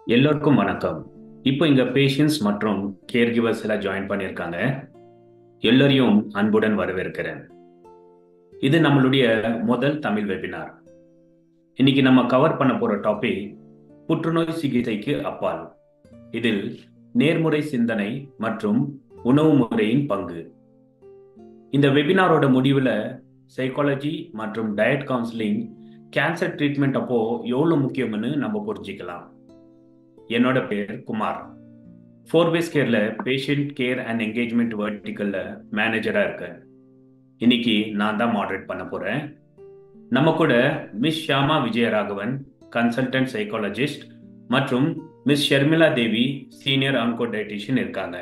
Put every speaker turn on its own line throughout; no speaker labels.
எல்லோருக்கும் வணக்கம் இப்போ இங்க பேஷண்ட்ஸ் மற்றும் கேர் கிவர்ஸ் எல்லாம் ஜாயின் பண்ணியிருக்காங்க எல்லோரையும் அன்புடன் வரவேற்கிறேன் இது நம்மளுடைய முதல் தமிழ் வெபினார் இன்னைக்கு நம்ம கவர் பண்ண போற டாபிக் புற்றுநோய் சிகிச்சைக்கு அப்பால் இதில் நேர்முறை சிந்தனை மற்றும் உணவு முறையின் பங்கு இந்த வெபினாரோட முடிவில் சைக்காலஜி மற்றும் டயட் கவுன்சிலிங் கேன்சர் ட்ரீட்மெண்ட் அப்போ எவ்வளோ முக்கியம்னு நம்ம புரிஞ்சிக்கலாம் என்னோட பேர் குமார் ஃபோர் பேஸ் கேர்ல பேஷண்ட் கேர் அண்ட் என்கேஜ்மெண்ட் வெர்டிக்கல்ல மேனேஜரா இருக்கேன் இன்னைக்கு நான் தான் மாடரேட் பண்ண போறேன் நம்ம கூட miss Shyama Vijayaraghavan consultant psychologist மற்றும் miss Sharmila Devi senior oncodietitian இருக்காங்க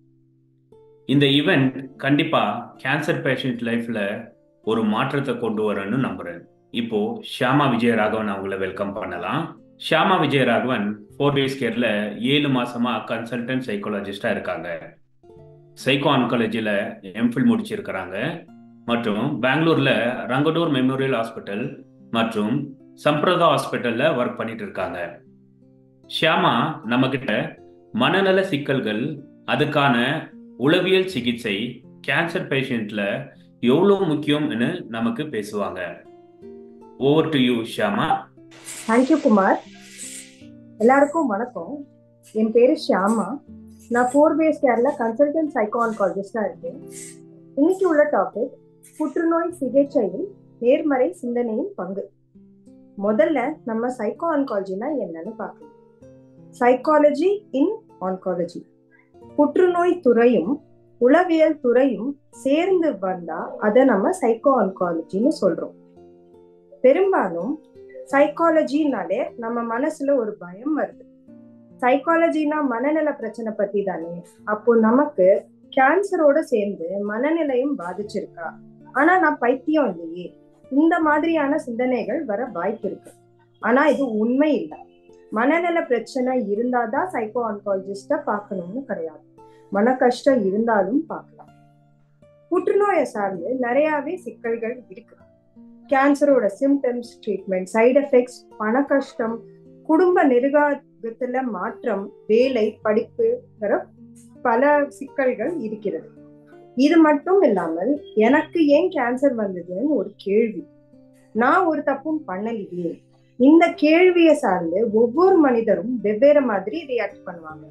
இந்த ஈவெண்ட் கண்டிப்பா கேன்சர் பேஷண்ட் லைஃப்ல ஒரு மாற்றத்தை கொண்டு வரணும்னு நம்புறேன் இப்போ ஷியாமா விஜயராகவன் அவங்கள வெல்கம் பண்ணலாம் ஷியாமா விஜயராகவன் ஃபோர் டேஸ் கேர்ல ஏழு மாசமா கன்சல்டன்ட் சைக்காலஜிஸ்டா இருக்காங்க சைக்கோ ஆன்காலஜில எம்ஃபில் முடிச்சிருக்கிறாங்க மற்றும் பெங்களூர்ல ரங்கடூர் மெமோரியல் ஹாஸ்பிட்டல் மற்றும் சம்பிரதா ஹாஸ்பிட்டல்ல ஒர்க் பண்ணிட்டு இருக்காங்க ஷியாமா நம்ம கிட்ட மனநல சிக்கல்கள் அதுக்கான உளவியல் சிகிச்சை கேன்சர் பேஷண்ட்ல எவ்வளவு முக்கியம்னு நமக்கு பேசுவாங்க over to you Shyama
thank you Kumar எல்லாருக்கும் வணக்கம் என் பேரு ஷியாமா நான் ஃபோர் பேஸ் கேர்ல கன்சல்டன்ட் சைக்கோ ஆன்காலஜிஸ்டா இருக்கேன் இன்னைக்கு உள்ள டாபிக் புற்றுநோய் சிகிச்சையில் நேர்மறை சிந்தனையின் பங்கு முதல்ல நம்ம சைக்கோ ஆன்காலஜினா என்னன்னு பார்க்கலாம் சைக்காலஜி இன் ஆன்காலஜி புற்றுநோய் துறையும் உளவியல் துறையும் சேர்ந்து வந்தா அதை நம்ம சைக்கோ ஆன்காலஜின்னு சொல்றோம் பெரும்பாலும் சைக்காலஜினாலே நம்ம மனசுல ஒரு பயம் வருது சைக்காலஜினா மனநல பிரச்சனை பத்தி தானே அப்போ நமக்கு கேன்சரோட சேர்ந்து மனநிலையும் பாதிச்சிருக்கா ஆனா நான் பைத்தியம் இல்லையே இந்த மாதிரியான சிந்தனைகள் வர வாய்ப்பு இருக்கு ஆனா இது உண்மை இல்லை மனநல பிரச்சனை இருந்தாதான் சைக்கோ ஆன்காலஜிஸ்ட பார்க்கணும்னு கிடையாது மன கஷ்டம் இருந்தாலும் பார்க்கலாம் புற்றுநோயை சார்ந்து நிறையவே சிக்கல்கள் இருக்கு கேன்சரோட சிம்டம்ஸ் ட்ரீட்மெண்ட் சைடு எஃபெக்ட்ஸ் பண கஷ்டம் குடும்ப நிர்வாகத்துல மாற்றம் வேலை படிப்பு வர பல சிக்கல்கள் இருக்கிறது இது மட்டும் இல்லாமல் எனக்கு ஏன் கேன்சர் வந்ததுன்னு ஒரு கேள்வி நான் ஒரு தப்பும் பண்ணலையே இந்த கேள்வியை சார்ந்து ஒவ்வொரு மனிதரும் வெவ்வேறு மாதிரி ரியாக்ட் பண்ணுவாங்க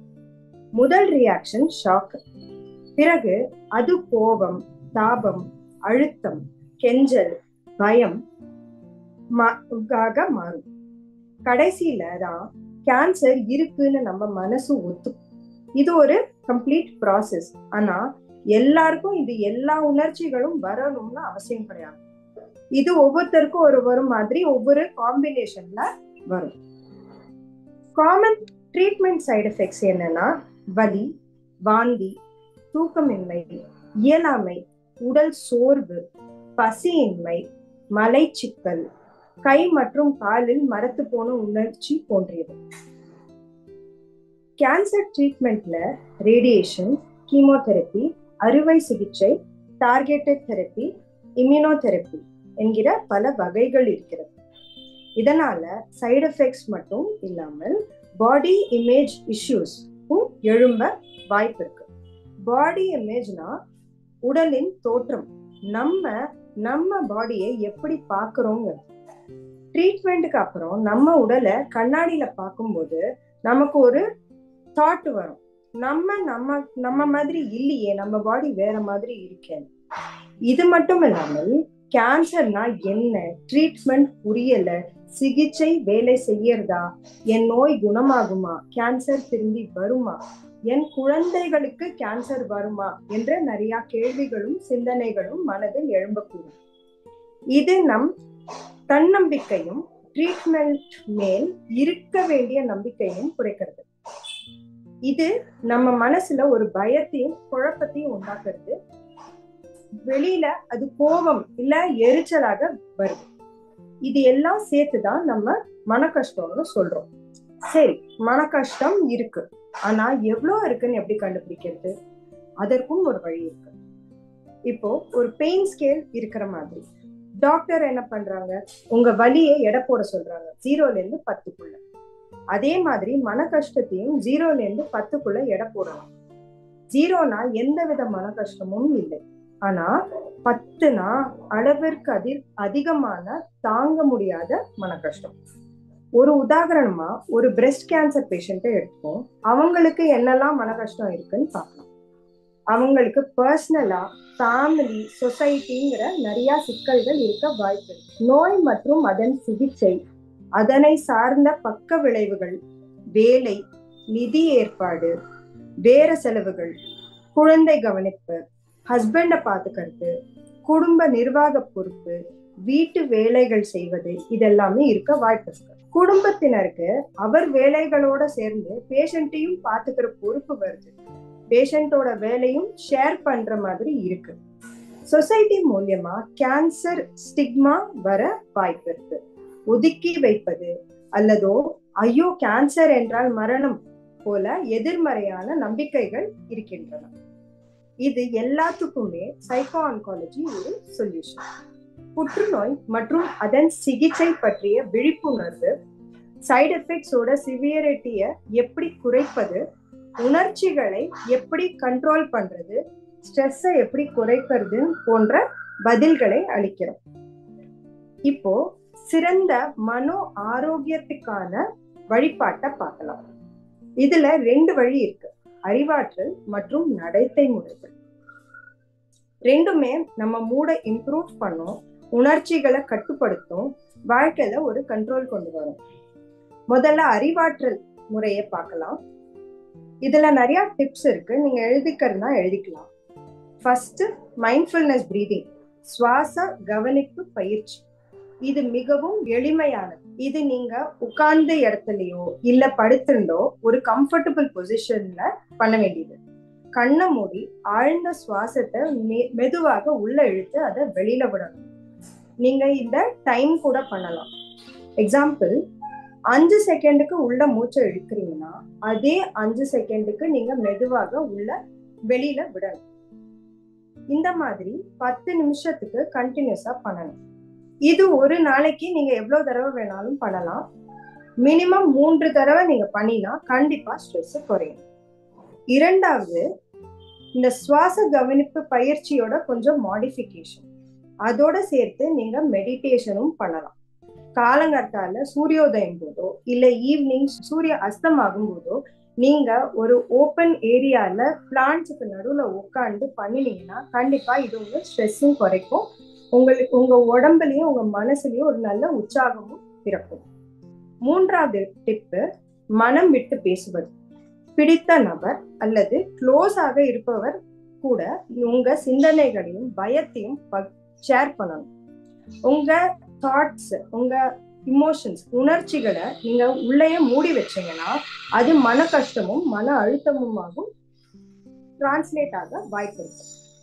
முதல் ரியாக்ஷன் ஷாக் பிறகு அது கோபம் தாபம் அழுத்தம் கெஞ்சல் பயம் மாறும் கடைசியில தான் கேன்சர் இருக்குன்னு நம்ம மனசு ஒத்து இது ஒரு கம்ப்ளீட் ப்ராசஸ் ஆனா எல்லாருக்கும் இது எல்லா உணர்ச்சிகளும் வரணும்னு அவசியம் கிடையாது இது ஒவ்வொருத்தருக்கும் ஒரு ஒரு மாதிரி ஒவ்வொரு காம்பினேஷன்ல வரும் காமன் ட்ரீட்மெண்ட் சைடு எஃபெக்ட்ஸ் என்னன்னா வலி வாந்தி தூக்கமின்மை இயலாமை உடல் சோர்வு பசியின்மை மலைச்சிக்கல் கை மற்றும் காலில் மரத்து போன உணர்ச்சி போன்றியது கேன்சர் ட்ரீட்மெண்ட்ல ரேடியேஷன் கீமோதெரப்பி அறுவை சிகிச்சை டார்கெட்டட் தெரப்பி இம்யூனோதெரப்பி என்கிற பல வகைகள் இருக்கிறது இதனால சைடு எஃபெக்ட்ஸ் மட்டும் இல்லாமல் பாடி இமேஜ் இஷ்யூஸும் எழும்ப வாய்ப்பு இருக்கு பாடி இமேஜ்னா உடலின் தோற்றம் நம்ம நம்ம பாடியை எப்படி பாக்குறோங்கிறது ட்ரீட்மெண்ட்டுக்கு அப்புறம் நம்ம உடலை கண்ணாடியில பார்க்கும்போது நமக்கு ஒரு தாட் வரும் நம்ம நம்ம நம்ம மாதிரி இல்லையே நம்ம பாடி வேற மாதிரி இருக்கேன் இது மட்டும் இல்லாமல் கேன்சர்னா என்ன ட்ரீட்மெண்ட் புரியல சிகிச்சை வேலை செய்யறதா என் நோய் குணமாகுமா கேன்சர் திரும்பி வருமா என் குழந்தைகளுக்கு கேன்சர் வருமா என்ற நிறைய கேள்விகளும் சிந்தனைகளும் மனதில் எழும்பக்கூடும் இது நம் தன்னம்பிக்கையும் ட்ரீட்மெண்ட் மேல் இருக்க வேண்டிய நம்பிக்கையும் குறைக்கிறது இது நம்ம மனசுல ஒரு பயத்தையும் குழப்பத்தையும் உண்டாக்குறது வெளியில அது கோபம் இல்ல எரிச்சலாக வருது இது எல்லாம் சேர்த்துதான் நம்ம மன கஷ்டம்னு சொல்றோம் சரி மன கஷ்டம் இருக்கு ஆனா எவ்வளவு இருக்குன்னு எப்படி கண்டுபிடிக்கிறது அதற்கும் ஒரு வழி இருக்கு இப்போ ஒரு பெயின் ஸ்கேல் இருக்கிற மாதிரி டாக்டர் என்ன பண்றாங்க உங்க வலியை எடை போட சொல்றாங்க ஜீரோல இருந்து பத்துக்குள்ள அதே மாதிரி மன கஷ்டத்தையும் ஜீரோல இருந்து பத்துக்குள்ள எடை போடலாம் ஜீரோனா எந்த வித மன கஷ்டமும் இல்லை ஆனா பத்துனா அளவிற்கு அதி அதிகமான தாங்க முடியாத மன கஷ்டம் ஒரு உதாரணமா ஒரு பிரெஸ்ட் கேன்சர் பேஷண்ட்டை எடுத்துப்போம் அவங்களுக்கு என்னெல்லாம் மன கஷ்டம் இருக்குன்னு பார்க்கலாம் அவங்களுக்கு பர்சனலா ஃபேமிலி சொசைட்டிங்கிற நிறைய சிக்கல்கள் இருக்க வாய்ப்பு நோய் மற்றும் அதன் சிகிச்சை அதனை சார்ந்த பக்க விளைவுகள் வேலை நிதி ஏற்பாடு வேற செலவுகள் குழந்தை கவனிப்பு ஹஸ்பண்டை பாத்துக்கிறது குடும்ப நிர்வாக பொறுப்பு வீட்டு வேலைகள் செய்வது இதெல்லாமே இருக்க வாய்ப்பு இருக்கு குடும்பத்தினருக்கு அவர் வேலைகளோட சேர்ந்து பேஷண்ட்டையும் பாத்துக்கிற பொறுப்பு வருது பேஷண்டோட வேலையும் ஷேர் பண்ற மாதிரி இருக்கு சொசைட்டி மூலியமா கேன்சர் ஸ்டிக்மா வர வாய்ப்பு இருக்கு ஒதுக்கி வைப்பது அல்லதோ ஐயோ கேன்சர் என்றால் மரணம் போல எதிர்மறையான நம்பிக்கைகள் இருக்கின்றன இது எல்லாத்துக்குமே சைக்கோ ஆன்காலஜி ஒரு சொல்யூஷன் புற்றுநோய் மற்றும் அதன் சிகிச்சை பற்றிய விழிப்புணர்வு சைடு எஃபெக்ட்ஸோட சிவியரிட்டிய எப்படி குறைப்பது உணர்ச்சிகளை எப்படி கண்ட்ரோல் பண்றது ஸ்ட்ரெஸ்ஸை எப்படி குறைக்கிறது போன்ற பதில்களை அளிக்கிறோம் இப்போ சிறந்த மனோ ஆரோக்கியத்துக்கான வழிபாட்டை பார்க்கலாம் இதுல ரெண்டு வழி இருக்கு அறிவாற்றல் மற்றும் நடத்தை முறைகள் ரெண்டுமே நம்ம மூட இம்ப்ரூவ் பண்ணும் உணர்ச்சிகளை கட்டுப்படுத்தும் வாழ்க்கையில ஒரு கண்ட்ரோல் கொண்டு வரும் முதல்ல அறிவாற்றல் முறையை பார்க்கலாம் இதுல நிறைய டிப்ஸ் இருக்கு நீங்க எழுதிக்கிறதுனா எழுதிக்கலாம் ஃபர்ஸ்ட் மைண்ட்ஃபுல்னஸ் பிரீதிங் சுவாச கவனிப்பு பயிற்சி இது மிகவும் எளிமையானது இது நீங்க உட்கார்ந்த இடத்துலயோ இல்ல படுத்திருந்தோ ஒரு கம்ஃபர்டபுள் பொசிஷன்ல பண்ண வேண்டியது கண்ணை மூடி ஆழ்ந்த சுவாசத்தை மெதுவாக உள்ள இழுத்து அதை வெளியில விடணும் நீங்க இந்த டைம் கூட பண்ணலாம் எக்ஸாம்பிள் அஞ்சு செகண்டுக்கு உள்ள மூச்சை இழுக்கிறீங்கன்னா அதே அஞ்சு செகண்டுக்கு நீங்க மெதுவாக உள்ள வெளியில விடணும் இந்த மாதிரி பத்து நிமிஷத்துக்கு கண்டினியூஸா பண்ணணும் இது ஒரு நாளைக்கு நீங்க எவ்வளவு தடவை வேணாலும் பண்ணலாம் மினிமம் மூன்று தடவை நீங்க பண்ணினா கண்டிப்பா ஸ்ட்ரெஸ் குறையும் இரண்டாவது இந்த சுவாச கவனிப்பு பயிற்சியோட கொஞ்சம் மாடிஃபிகேஷன் அதோட சேர்த்து நீங்க மெடிடேஷனும் பண்ணலாம் காலங்கத்தால சூரியோதயம் போதோ இல்ல ஈவினிங் சூரிய அஸ்தமாகும் போதோ நீங்க ஒரு ஓப்பன் ஏரியால பிளான்ட்ஸுக்கு நடுவுல உட்காந்து பண்ணினீங்கன்னா கண்டிப்பா இது உங்க ஸ்ட்ரெஸ்ஸும் குறைக்கும் உங்களுக்கு உங்க உடம்புலயும் உங்க மனசுலயும் ஒரு நல்ல உற்சாகமும் பிறக்கும் மூன்றாவது டிப்பு மனம் விட்டு பேசுவது பிடித்த நபர் அல்லது க்ளோஸ் ஆக இருப்பவர் கூட உங்க சிந்தனைகளையும் பயத்தையும் ஷேர் பண்ணணும் உங்க தாட்ஸ் உங்க இமோஷன்ஸ் உணர்ச்சிகளை நீங்க உள்ளேயே மூடி வச்சீங்கன்னா அது மன கஷ்டமும் மன அழுத்தமுமாகவும் டிரான்ஸ்லேட் ஆக வாய்ப்பு இருக்கு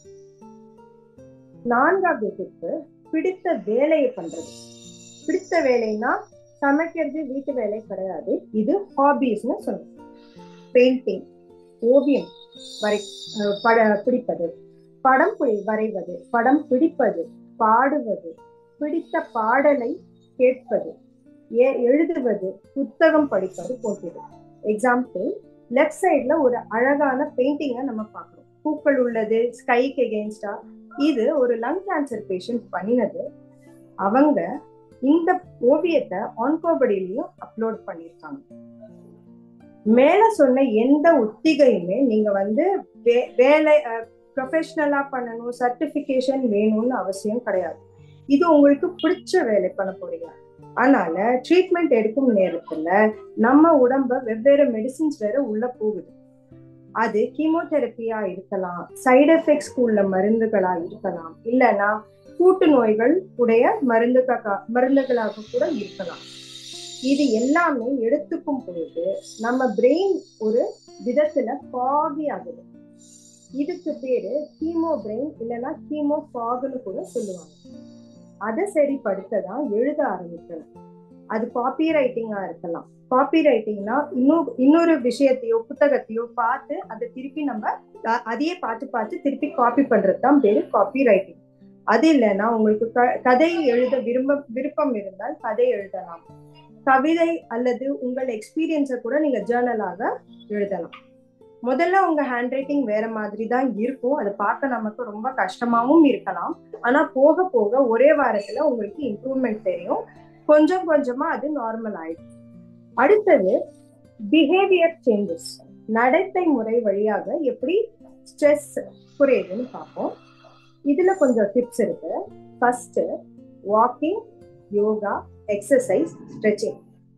நான்காவது டிப்பு பிடித்த வேலையை பண்றது பிடித்த வேலைனா சமைக்கிறது வீட்டு வேலை கிடையாது இது ஹாபிஸ்னு சொல்லுவோம் பெயிண்டிங் ஓவியம் வரை பட பிடிப்பது படம் வரைவது படம் பிடிப்பது பாடுவது பிடித்த பாடலை கேட்பது எழுதுவது புத்தகம் படிப்பது போன்றது எக்ஸாம்பிள் லெஃப்ட் சைட்ல ஒரு அழகான பெயிண்டிங்கை நம்ம பார்க்கிறோம் பூக்கள் உள்ளது ஸ்கைக்கு எகெயின்ஸ்டா இது ஒரு லங் கேன்சர் பேஷண்ட் பண்ணினது அவங்க இந்த ஓவியத்தை ஆன்கோபடியிலையும் அப்லோட் பண்ணியிருக்காங்க மேல சொன்ன எந்த உத்திகையுமே நீங்க வந்து வேலை ப்ரொஃபஷனலா பண்ணணும் சர்டிபிகேஷன் வேணும்னு அவசியம் கிடையாது இது உங்களுக்கு பிடிச்ச வேலை பண்ண போறீங்க அதனால ட்ரீட்மெண்ட் எடுக்கும் நேரத்துல நம்ம உடம்ப வெவ்வேறு மெடிசின்ஸ் வேற உள்ள போகுது அது கீமோதெரப்பியா இருக்கலாம் சைடு எஃபெக்ட்ஸ் உள்ள மருந்துகளா இருக்கலாம் இல்லைன்னா கூட்டு நோய்கள் உடைய மருந்துக மருந்துகளாக கூட இருக்கலாம் இது எல்லாமே எடுத்துக்கும் பொழுது நம்ம பிரெயின் ஒரு விதத்துல ஃபாகி ஆகுது இதுக்கு பேரு கீமோ பிரெயின் இல்லைன்னா கீமோ ஃபாகுன்னு கூட சொல்லுவாங்க அதை சரிப்படுத்ததான் எழுத ஆரம்பிக்கணும் அது காப்பி ரைட்டிங்கா இருக்கலாம் காப்பி ரைட்டிங்னா இன்னும் இன்னொரு விஷயத்தையோ புத்தகத்தையோ பார்த்து அதை திருப்பி நம்ம அதையே பார்த்து பார்த்து திருப்பி காப்பி பண்றது தான் பேரு காப்பி ரைட்டிங் அது இல்லைன்னா உங்களுக்கு கதை எழுத விரும்ப விருப்பம் இருந்தால் கதை எழுதலாம் கவிதை அல்லது உங்கள் எக்ஸ்பீரியன்ஸை கூட நீங்க ஜேர்னலாக எழுதலாம் முதல்ல உங்க ஹேண்ட் ரைட்டிங் வேற மாதிரி தான் இருக்கும் அது பார்க்க நமக்கு ரொம்ப கஷ்டமாவும் இருக்கலாம் ஆனா போக போக ஒரே வாரத்துல உங்களுக்கு இம்ப்ரூவ்மெண்ட் தெரியும் கொஞ்சம் கொஞ்சமா அது நார்மல் ஆயிடும் அடுத்தது பிஹேவியர் சேஞ்சஸ் நடத்தை முறை வழியாக எப்படி ஸ்ட்ரெஸ் குறையுதுன்னு பார்ப்போம் இதுல கொஞ்சம் டிப்ஸ் இருக்கு first walking yoga exercise stretching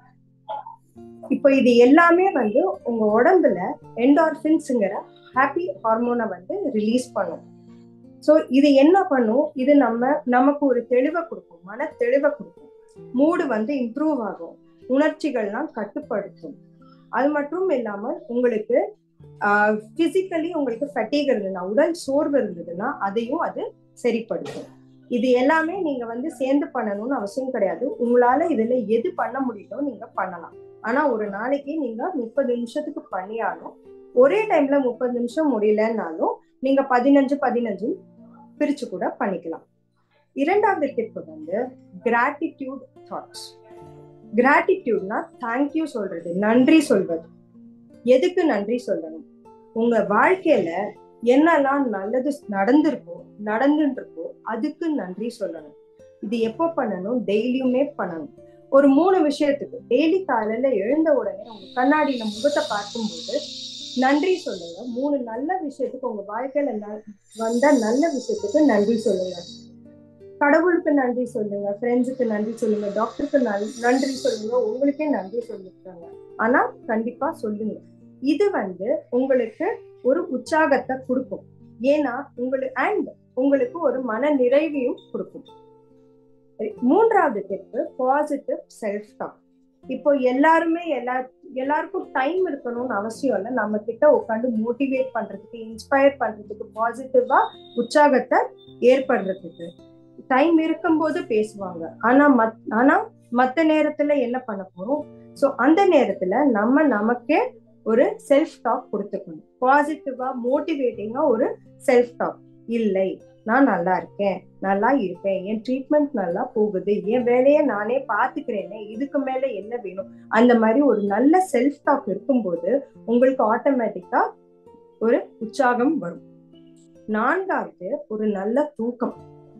இப்போ இது எல்லாமே வந்து உங்க உடம்புல என்டார்பின்ஸுங்கிற ஹாப்பி ஹார்மோனை வந்து ரிலீஸ் பண்ணும் ஸோ இது என்ன பண்ணும் இது நம்ம நமக்கு ஒரு தெளிவை கொடுக்கும் மன தெளிவை கொடுக்கும் மூடு வந்து இம்ப்ரூவ் ஆகும் உணர்ச்சிகள்லாம் கட்டுப்படுத்தும் அது மட்டும் இல்லாமல் உங்களுக்கு பிசிக்கலி உங்களுக்கு ஃபட்டிக் இருந்ததுன்னா உடல் சோர்வு இருந்ததுன்னா அதையும் அது சரிப்படுத்தும் இது எல்லாமே நீங்க வந்து சேர்ந்து பண்ணணும்னு அவசியம் கிடையாது உங்களால இதுல எது பண்ண முடியுதோ நீங்க பண்ணலாம் ஆனா ஒரு நாளைக்கு நீங்க முப்பது நிமிஷத்துக்கு பண்ணியாலும் ஒரே டைம்ல முப்பது நிமிஷம் முடியலன்னாலும் நீங்க பதினஞ்சு பதினஞ்சு பிரிச்சு கூட பண்ணிக்கலாம் இரண்டாவது டிப் வந்து கிராட்டிடியூட் தாட்ஸ் கிராட்டிடியூட்னா தேங்க்யூ சொல்றது நன்றி சொல்வது எதுக்கு நன்றி சொல்லணும் உங்க வாழ்க்கையில என்னெல்லாம் நல்லது நடந்திருக்கோ நடந்துட்டு இருக்கோ அதுக்கு நன்றி சொல்லணும் இது எப்போ பண்ணணும் டெய்லியுமே பண்ணணும் ஒரு மூணு விஷயத்துக்கு டெய்லி காலையில எழுந்த உடனே உங்க கண்ணாடியில முகத்தை பார்க்கும்போது நன்றி சொல்லுங்க மூணு நல்ல விஷயத்துக்கு உங்க வாழ்க்கையில வந்த நல்ல விஷயத்துக்கு நன்றி சொல்லுங்க கடவுளுக்கு நன்றி சொல்லுங்க ஃப்ரெண்ட்ஸுக்கு நன்றி சொல்லுங்க டாக்டருக்கு நன்றி சொல்லுங்க உங்களுக்கே நன்றி சொல்லிருக்காங்க ஆனா கண்டிப்பா சொல்லுங்க இது வந்து உங்களுக்கு ஒரு உற்சாகத்தை கொடுக்கும் ஏன்னா உங்களுக்கு அண்ட் உங்களுக்கு ஒரு மன நிறைவையும் கொடுக்கும் மூன்றாவது டிப்பு பாசிட்டிவ் செல்ஃப் டாக் இப்போ எல்லாருமே எல்லா எல்லாருக்கும் டைம் இருக்கணும்னு அவசியம் இல்லை நம்ம கிட்ட உட்காந்து மோட்டிவேட் பண்றதுக்கு இன்ஸ்பயர் பண்றதுக்கு பாசிட்டிவா உற்சாகத்தை ஏற்படுறதுக்கு டைம் இருக்கும்போது பேசுவாங்க ஆனா மத் ஆனா மத்த நேரத்துல என்ன பண்ண போறோம் ஸோ அந்த நேரத்துல நம்ம நமக்கே ஒரு செல்ஃப் டாக் கொடுத்துக்கணும் பாசிட்டிவா மோட்டிவேட்டிங்கா ஒரு செல்ஃப் டாக் இல்லை நான் நல்லா இருக்கேன் நல்லா இருப்பேன் என் ட்ரீட்மெண்ட் நல்லா போகுது என் வேலையை நானே பாத்துக்கிறேனே இதுக்கு மேல என்ன வேணும் அந்த மாதிரி ஒரு நல்ல செல்ஃப் டாக் இருக்கும்போது உங்களுக்கு ஆட்டோமேட்டிக்கா ஒரு உற்சாகம் வரும் நான்காவது ஒரு நல்ல தூக்கம்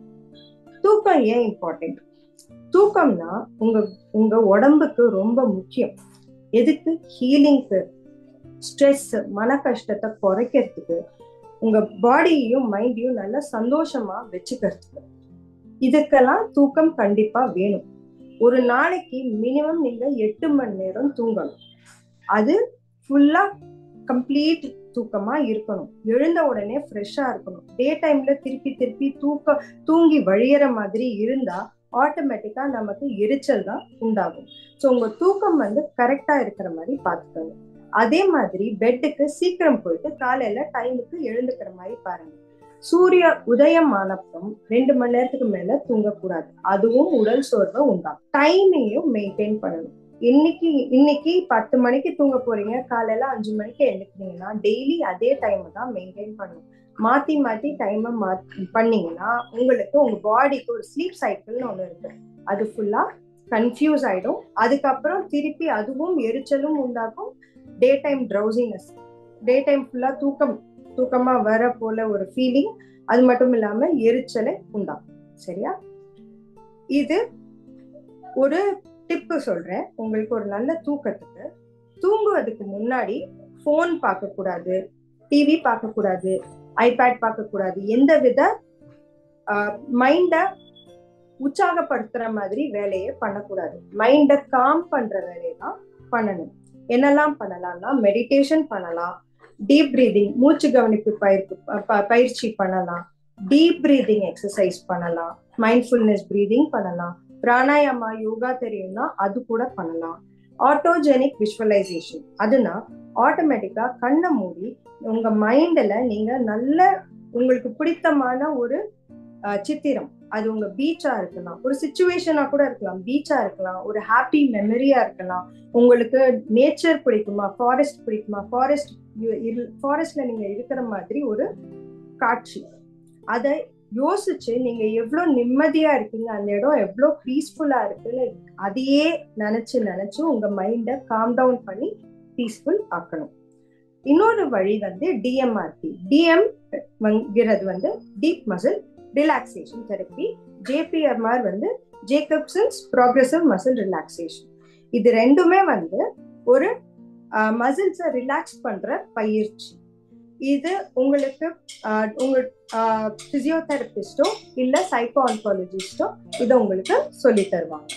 தூக்கம் ஏன் இம்பார்ட்டன்ட் தூக்கம்னா உங்க உங்க உடம்புக்கு ரொம்ப முக்கியம் எதுக்கு ஹீலிங்க்கு ஸ்ட்ரெஸ் மன கஷ்டத்தை குறைக்கிறதுக்கு உங்க பாடியையும் மைண்டையும் நல்லா சந்தோஷமா வச்சுக்கிறதுக்கு இதுக்கெல்லாம் தூக்கம் கண்டிப்பா வேணும் ஒரு நாளைக்கு மினிமம் நீங்க எட்டு மணி நேரம் தூங்கணும் அது ஃபுல்லா கம்ப்ளீட் தூக்கமா இருக்கணும் எழுந்த உடனே ஃப்ரெஷ்ஷா இருக்கணும் டே டைம்ல திருப்பி திருப்பி தூக்க தூங்கி வழியிற மாதிரி இருந்தா ஆட்டோமேட்டிக்கா நமக்கு எரிச்சல் தான் உண்டாகும் ஸோ உங்க தூக்கம் வந்து கரெக்டா இருக்கிற மாதிரி பாத்துக்கோங்க அதே மாதிரி பெட்டுக்கு சீக்கிரம் போயிட்டு காலையில டைமுக்கு எழுந்துக்கிற மாதிரி பாருங்க சூரிய உதயம் ஆனப்புறம் ரெண்டு மணி நேரத்துக்கு மேல தூங்கக்கூடாது அதுவும் உடல் சோர்வை உண்டாகும் டைமிங்கையும் மெயின்டைன் பண்ணணும் இன்னைக்கு இன்னைக்கு பத்து மணிக்கு தூங்க போறீங்க காலையில அஞ்சு மணிக்கு எழுந்துக்கிறீங்கன்னா டெய்லி அதே டைம் தான் மெயின்டைன் பண்ணணும் மாத்தி மாத்தி டைமை மா பண்ணீங்கன்னா உங்களுக்கு உங்க பாடிக்கு ஒரு ஸ்லீப் சைக்கிள்னு ஒண்ணு இருக்கு அது ஃபுல்லா கன்ஃபியூஸ் ஆயிடும் அதுக்கப்புறம் திருப்பி அதுவும் எரிச்சலும் உண்டாகும் day time drowsiness day time ஃபுல்லா தூக்கம் தூக்கமா வர போல ஒரு ஃபீலிங் அது மட்டும் இல்லாம எரிச்சலை உண்டாகும் சரியா இது ஒரு டிப்பு சொல்றேன் உங்களுக்கு ஒரு நல்ல தூக்கத்துக்கு தூங்குவதுக்கு முன்னாடி ஃபோன் பார்க்க கூடாது டிவி பார்க்க கூடாது ஐபேட் பார்க்க கூடாது எந்த வித மைண்ட உற்சாகப்படுத்துற மாதிரி வேலையை பண்ணக்கூடாது மைண்ட காம் பண்ற வேலையை தான் பண்ணணும் என்னெல்லாம் பண்ணலாம்னா மெடிடேஷன் பண்ணலாம் டீப் பிரீதிங் மூச்சு கவனிப்பு பயிர்ப்பு பயிற்சி பண்ணலாம் டீப் பிரீதிங் எக்ஸசைஸ் பண்ணலாம் மைண்ட்ஃபுல்னஸ் பிரீதிங் பண்ணலாம் பிராணாயாமா யோகா தெரியும்னா அது கூட பண்ணலாம் ஆட்டோஜெனிக் விஷுவலைசேஷன் அதுனா ஆட்டோமேட்டிக்கா கண்ணை மூடி உங்க மைண்ட்ல நீங்க நல்ல உங்களுக்கு பிடித்தமான ஒரு சித்திரம் அது உங்க பீச்சா இருக்கலாம் ஒரு சுச்சுவேஷனா கூட இருக்கலாம் பீச்சா இருக்கலாம் ஒரு ஹாப்பி மெமரியா இருக்கலாம் உங்களுக்கு நேச்சர் பிடிக்குமா ஃபாரஸ்ட் பிடிக்குமா ஃபாரஸ்ட் ஃபாரஸ்ட்ல நீங்க இருக்கிற மாதிரி ஒரு காட்சி அதை யோசிச்சு நீங்க எவ்வளவு நிம்மதியா இருக்கீங்க அந்த இடம் எவ்வளவு பீஸ்ஃபுல்லா இருக்குன்னு அதையே நினைச்சு நினைச்சு உங்க மைண்ட காம் டவுன் பண்ணி பீஸ்ஃபுல் ஆக்கணும் இன்னொரு வழி வந்து டிஎம்ஆர்டி டிஎம் ங்கிறது வந்து deep muscle relaxation therapy JPMR வந்து ஜேக்கப்சன்ஸ் ப்ராக்ரஸிவ் மசில் ரிலாக்ஸேஷன் இது ரெண்டுமே வந்து ஒரு மசில்ஸை ரிலாக்ஸ் பண்ற பயிற்சி இது உங்களுக்கு உங்க பிசியோதெரபிஸ்டோ இல்ல சைக்கோ ஆன்காலஜிஸ்டோ இதை உங்களுக்கு சொல்லி தருவாங்க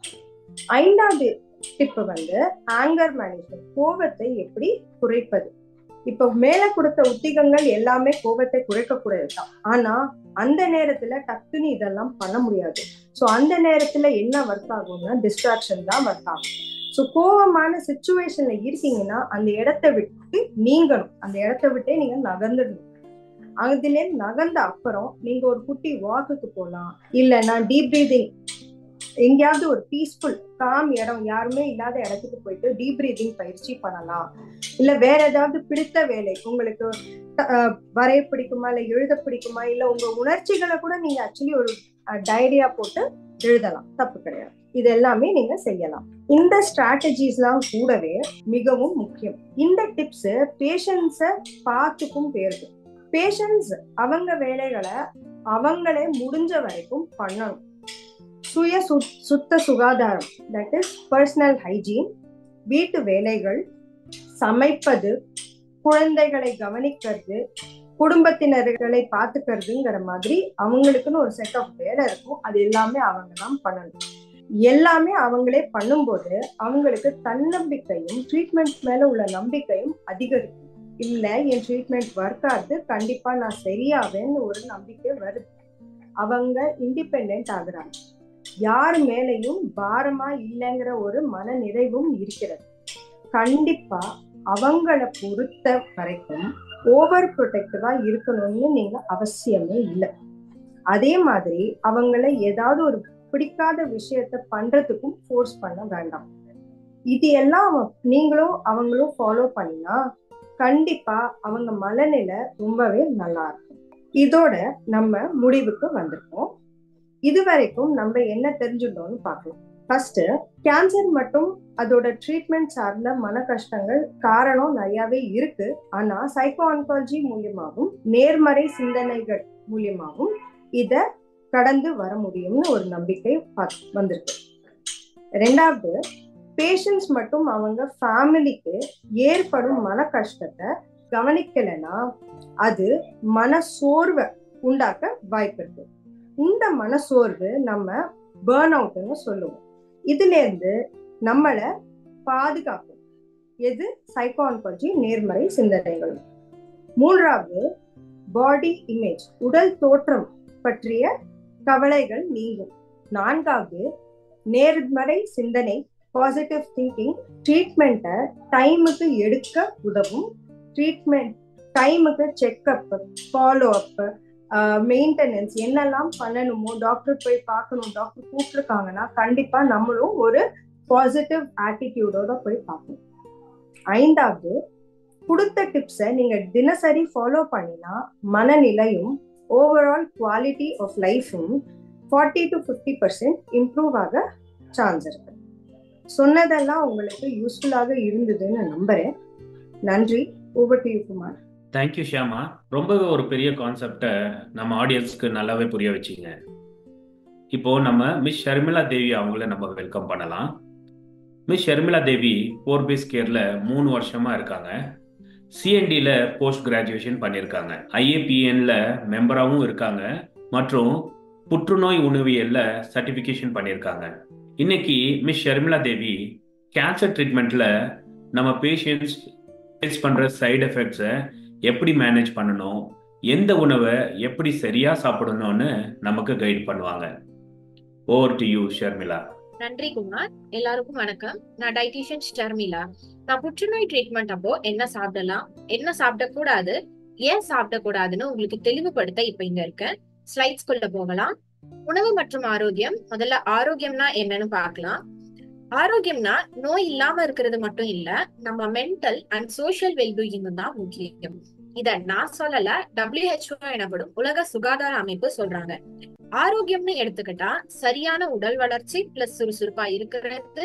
ஐந்தாவது டிப் வந்து ஆங்கர் மேனேஜ்மெண்ட் கோபத்தை எப்படி குறைப்பது இப்ப மேல கொடுத்த உத்திகங்கள் எல்லாமே கோபத்தை குறைக்கக்கூடியதுதான் ஆனா அந்த நேரத்துல டக்குன்னு இதெல்லாம் பண்ண முடியாது சோ அந்த நேரத்துல என்ன ஒர்க் ஆகும்னா டிஸ்ட்ராக்ஷன் தான் ஒர்க் ஆகும் ஸோ கோபமான சுச்சுவேஷன்ல இருக்கீங்கன்னா அந்த இடத்த விட்டு நீங்கணும் அந்த இடத்த விட்டே நீங்க நகர்ந்துடணும் அதுல நகர்ந்த அப்புறம் நீங்க ஒரு குட்டி வாக்குக்கு போகலாம் இல்லைன்னா டீப் பிரீதிங் எங்கேயாவது ஒரு பீஸ்ஃபுல் காம் இடம் யாருமே இல்லாத இடத்துக்கு போயிட்டு டீப் பிரீதிங் பயிற்சி பண்ணலாம் இல்ல வேற ஏதாவது பிடித்த வேலை உங்களுக்கு வரைய பிடிக்குமா இல்ல எழுத பிடிக்குமா இல்ல உங்க உணர்ச்சிகளை கூட நீங்க ஆக்சுவலி ஒரு டைரியா போட்டு எழுதலாம் தப்பு கிடையாது இது எல்லாமே நீங்க செய்யலாம் இந்த ஸ்ட்ராட்டஜிஸ்லாம் கூடவே மிகவும் முக்கியம் இந்த டிப்ஸ் பேஷன்ஸ பார்த்துக்கும் பேருக்கு பேஷன்ஸ் அவங்க வேலைகளை அவங்களே முடிஞ்ச வரைக்கும் பண்ணணும் சுய சுத்த சுகாதாரம் தட் இஸ் பர்சனல் ஹைஜீன் வீட்டு வேலைகள் சமைப்பது குழந்தைகளை கவனிக்கிறது குடும்பத்தினர்களை பார்த்துக்கிறதுங்கிற மாதிரி அவங்களுக்குன்னு ஒரு செட் ஆஃப் வேலை இருக்கும் அது எல்லாமே அவங்க தான் பண்ணணும் எல்லாமே அவங்களே பண்ணும்போது அவங்களுக்கு தன்னம்பிக்கையும் ட்ரீட்மெண்ட் மேல உள்ள நம்பிக்கையும் அதிகரிக்கும் இல்ல என் ட்ரீட்மெண்ட் ஒர்க் ஆகுது கண்டிப்பா நான் சரியாவேன்னு ஒரு நம்பிக்கை வருது அவங்க இண்டிபெண்ட் ஆகுறாங்க யார் மேலையும் பாரமா இல்லைங்கிற ஒரு மன நிறைவும் இருக்கிறது கண்டிப்பா அவங்கள பொறுத்த வரைக்கும் ஓவர் ப்ரொடெக்டிவா இருக்கணும்னு நீங்க அவசியமே இல்லை அதே மாதிரி அவங்கள ஏதாவது ஒரு பிடிக்காத விஷயத்த பண்றதுக்கும் ஃபோர்ஸ் பண்ண வேண்டாம் இது எல்லாம் நீங்களும் அவங்களும் ஃபாலோ பண்ணினா கண்டிப்பா அவங்க மனநிலை ரொம்பவே நல்லா இருக்கும் இதோட நம்ம முடிவுக்கு வந்திருக்கோம் இது வரைக்கும் நம்ம என்ன தெரிஞ்சுட்டோம்னு பார்க்கலாம் ஃபர்ஸ்ட் கேன்சர் மட்டும் அதோட ட்ரீட்மெண்ட் சார்ந்த மன கஷ்டங்கள் காரணம் நிறையவே இருக்கு ஆனா சைக்கோ ஆன்காலஜி மூலியமாகவும் நேர்மறை சிந்தனைகள் மூலியமாகவும் இத கடந்து வர முடியும்னு ஒரு நம்பிக்கை வந்திருக்கு ரெண்டாவது பேஷண்ட்ஸ் மட்டும் அவங்க ஃபேமிலிக்கு ஏற்படும் மன கஷ்டத்தை கவனிக்கலைன்னா அது மன சோர்வை உண்டாக்க வாய்ப்பு இருக்கு இந்த மனசோர்வு நம்ம பேர்ன் அவுட்னு சொல்லுவோம் இதுல இருந்து நம்மளை பாதுகாக்கும் எது சைக்கோ ஆன்காலஜி நேர்மறை சிந்தனைகள் மூன்றாவது பாடி இமேஜ் உடல் தோற்றம் பற்றிய கவலைகள் நீங்கும் நான்காவது நேர்மறை சிந்தனை பாசிட்டிவ் திங்கிங் ட்ரீட்மெண்ட்டை டைமுக்கு எடுக்க உதவும் ட்ரீட்மெண்ட் டைமுக்கு செக்அப் ஃபாலோ அப் மெயின்டெனன்ஸ் என்னெல்லாம் பண்ணணுமோ டாக்டர் போய் பார்க்கணும் டாக்டர் கூப்பிட்டுருக்காங்கன்னா கண்டிப்பா நம்மளும் ஒரு பாசிட்டிவ் ஆட்டிடியூடோட போய் பார்க்கணும் ஐந்தாவது கொடுத்த டிப்ஸை நீங்க தினசரி ஃபாலோ பண்ணினா மனநிலையும் ஓவரால் குவாலிட்டி ஆஃப் லைஃபும் forty to fifty percent improve ஆக சான்ஸ் இருக்கு சொன்னதெல்லாம் உங்களுக்கு யூஸ்ஃபுல்லாக இருந்ததுன்னு நம்புறேன் நன்றி over to you Kumar
thank you Shyama ரொம்பவே ஒரு பெரிய கான்செப்டை நம்ம ஆடியன்ஸ்க்கு நல்லாவே புரிய வச்சிங்க இப்போ நம்ம மிஸ் ஷர்மிளா தேவி அவங்கள நம்ம வெல்கம் பண்ணலாம் miss Sharmila Devi four base கேர்ல மூணு வருஷமா இருக்காங்க சிஎன்டியில் போஸ்ட் கிராஜுவேஷன் பண்ணியிருக்காங்க ஐஏபிஎன்ல மெம்பராகவும் இருக்காங்க மற்றும் புற்றுநோய் உணவியல்ல சர்டிஃபிகேஷன் பண்ணியிருக்காங்க இன்னைக்கு மிஸ் ஷர்மிளா தேவி கேன்சர் ட்ரீட்மெண்ட்ல நம்ம பேஷண்ட்ஸ் ஃபேஸ் பண்ற சைடு எஃபெக்ட்ஸை எப்படி மேனேஜ் பண்ணணும் எந்த உணவை எப்படி சரியா சாப்பிடணும்னு நமக்கு கைட் பண்ணுவாங்க ஓவர் டு யூ ஷர்மிளா
நன்றி குமார் எல்லாருக்கும் வணக்கம் நான் டைட்டிஷியன் ஷர்மிளா நான் புற்றுநோய் ட்ரீட்மெண்ட் அப்போ என்ன சாப்பிடலாம் என்ன சாப்பிடக்கூடாது ஏன் சாப்பிடக்கூடாதுன்னு உங்களுக்கு தெளிவுபடுத்த இப்ப இங்க இருக்கேன் ஸ்லைட்ஸ்குள்ள போகலாம் உணவு மற்றும் ஆரோக்கியம் முதல்ல ஆரோக்கியம்னா என்னன்னு பார்க்கலாம் ஆரோக்கியம்னா நோய் இல்லாம இருக்கிறது மட்டும் இல்ல நம்ம மென்டல் அண்ட் சோஷியல் வெல்பீயிங் தான் முக்கியம் இத நான் சொல்லல WHO எனப்படும் உலக சுகாதார அமைப்பு சொல்றாங்க ஆரோக்கியம்னு எடுத்துக்கிட்டா சரியான உடல் வளர்ச்சி பிளஸ் சுறுசுறுப்பா இருக்கிறது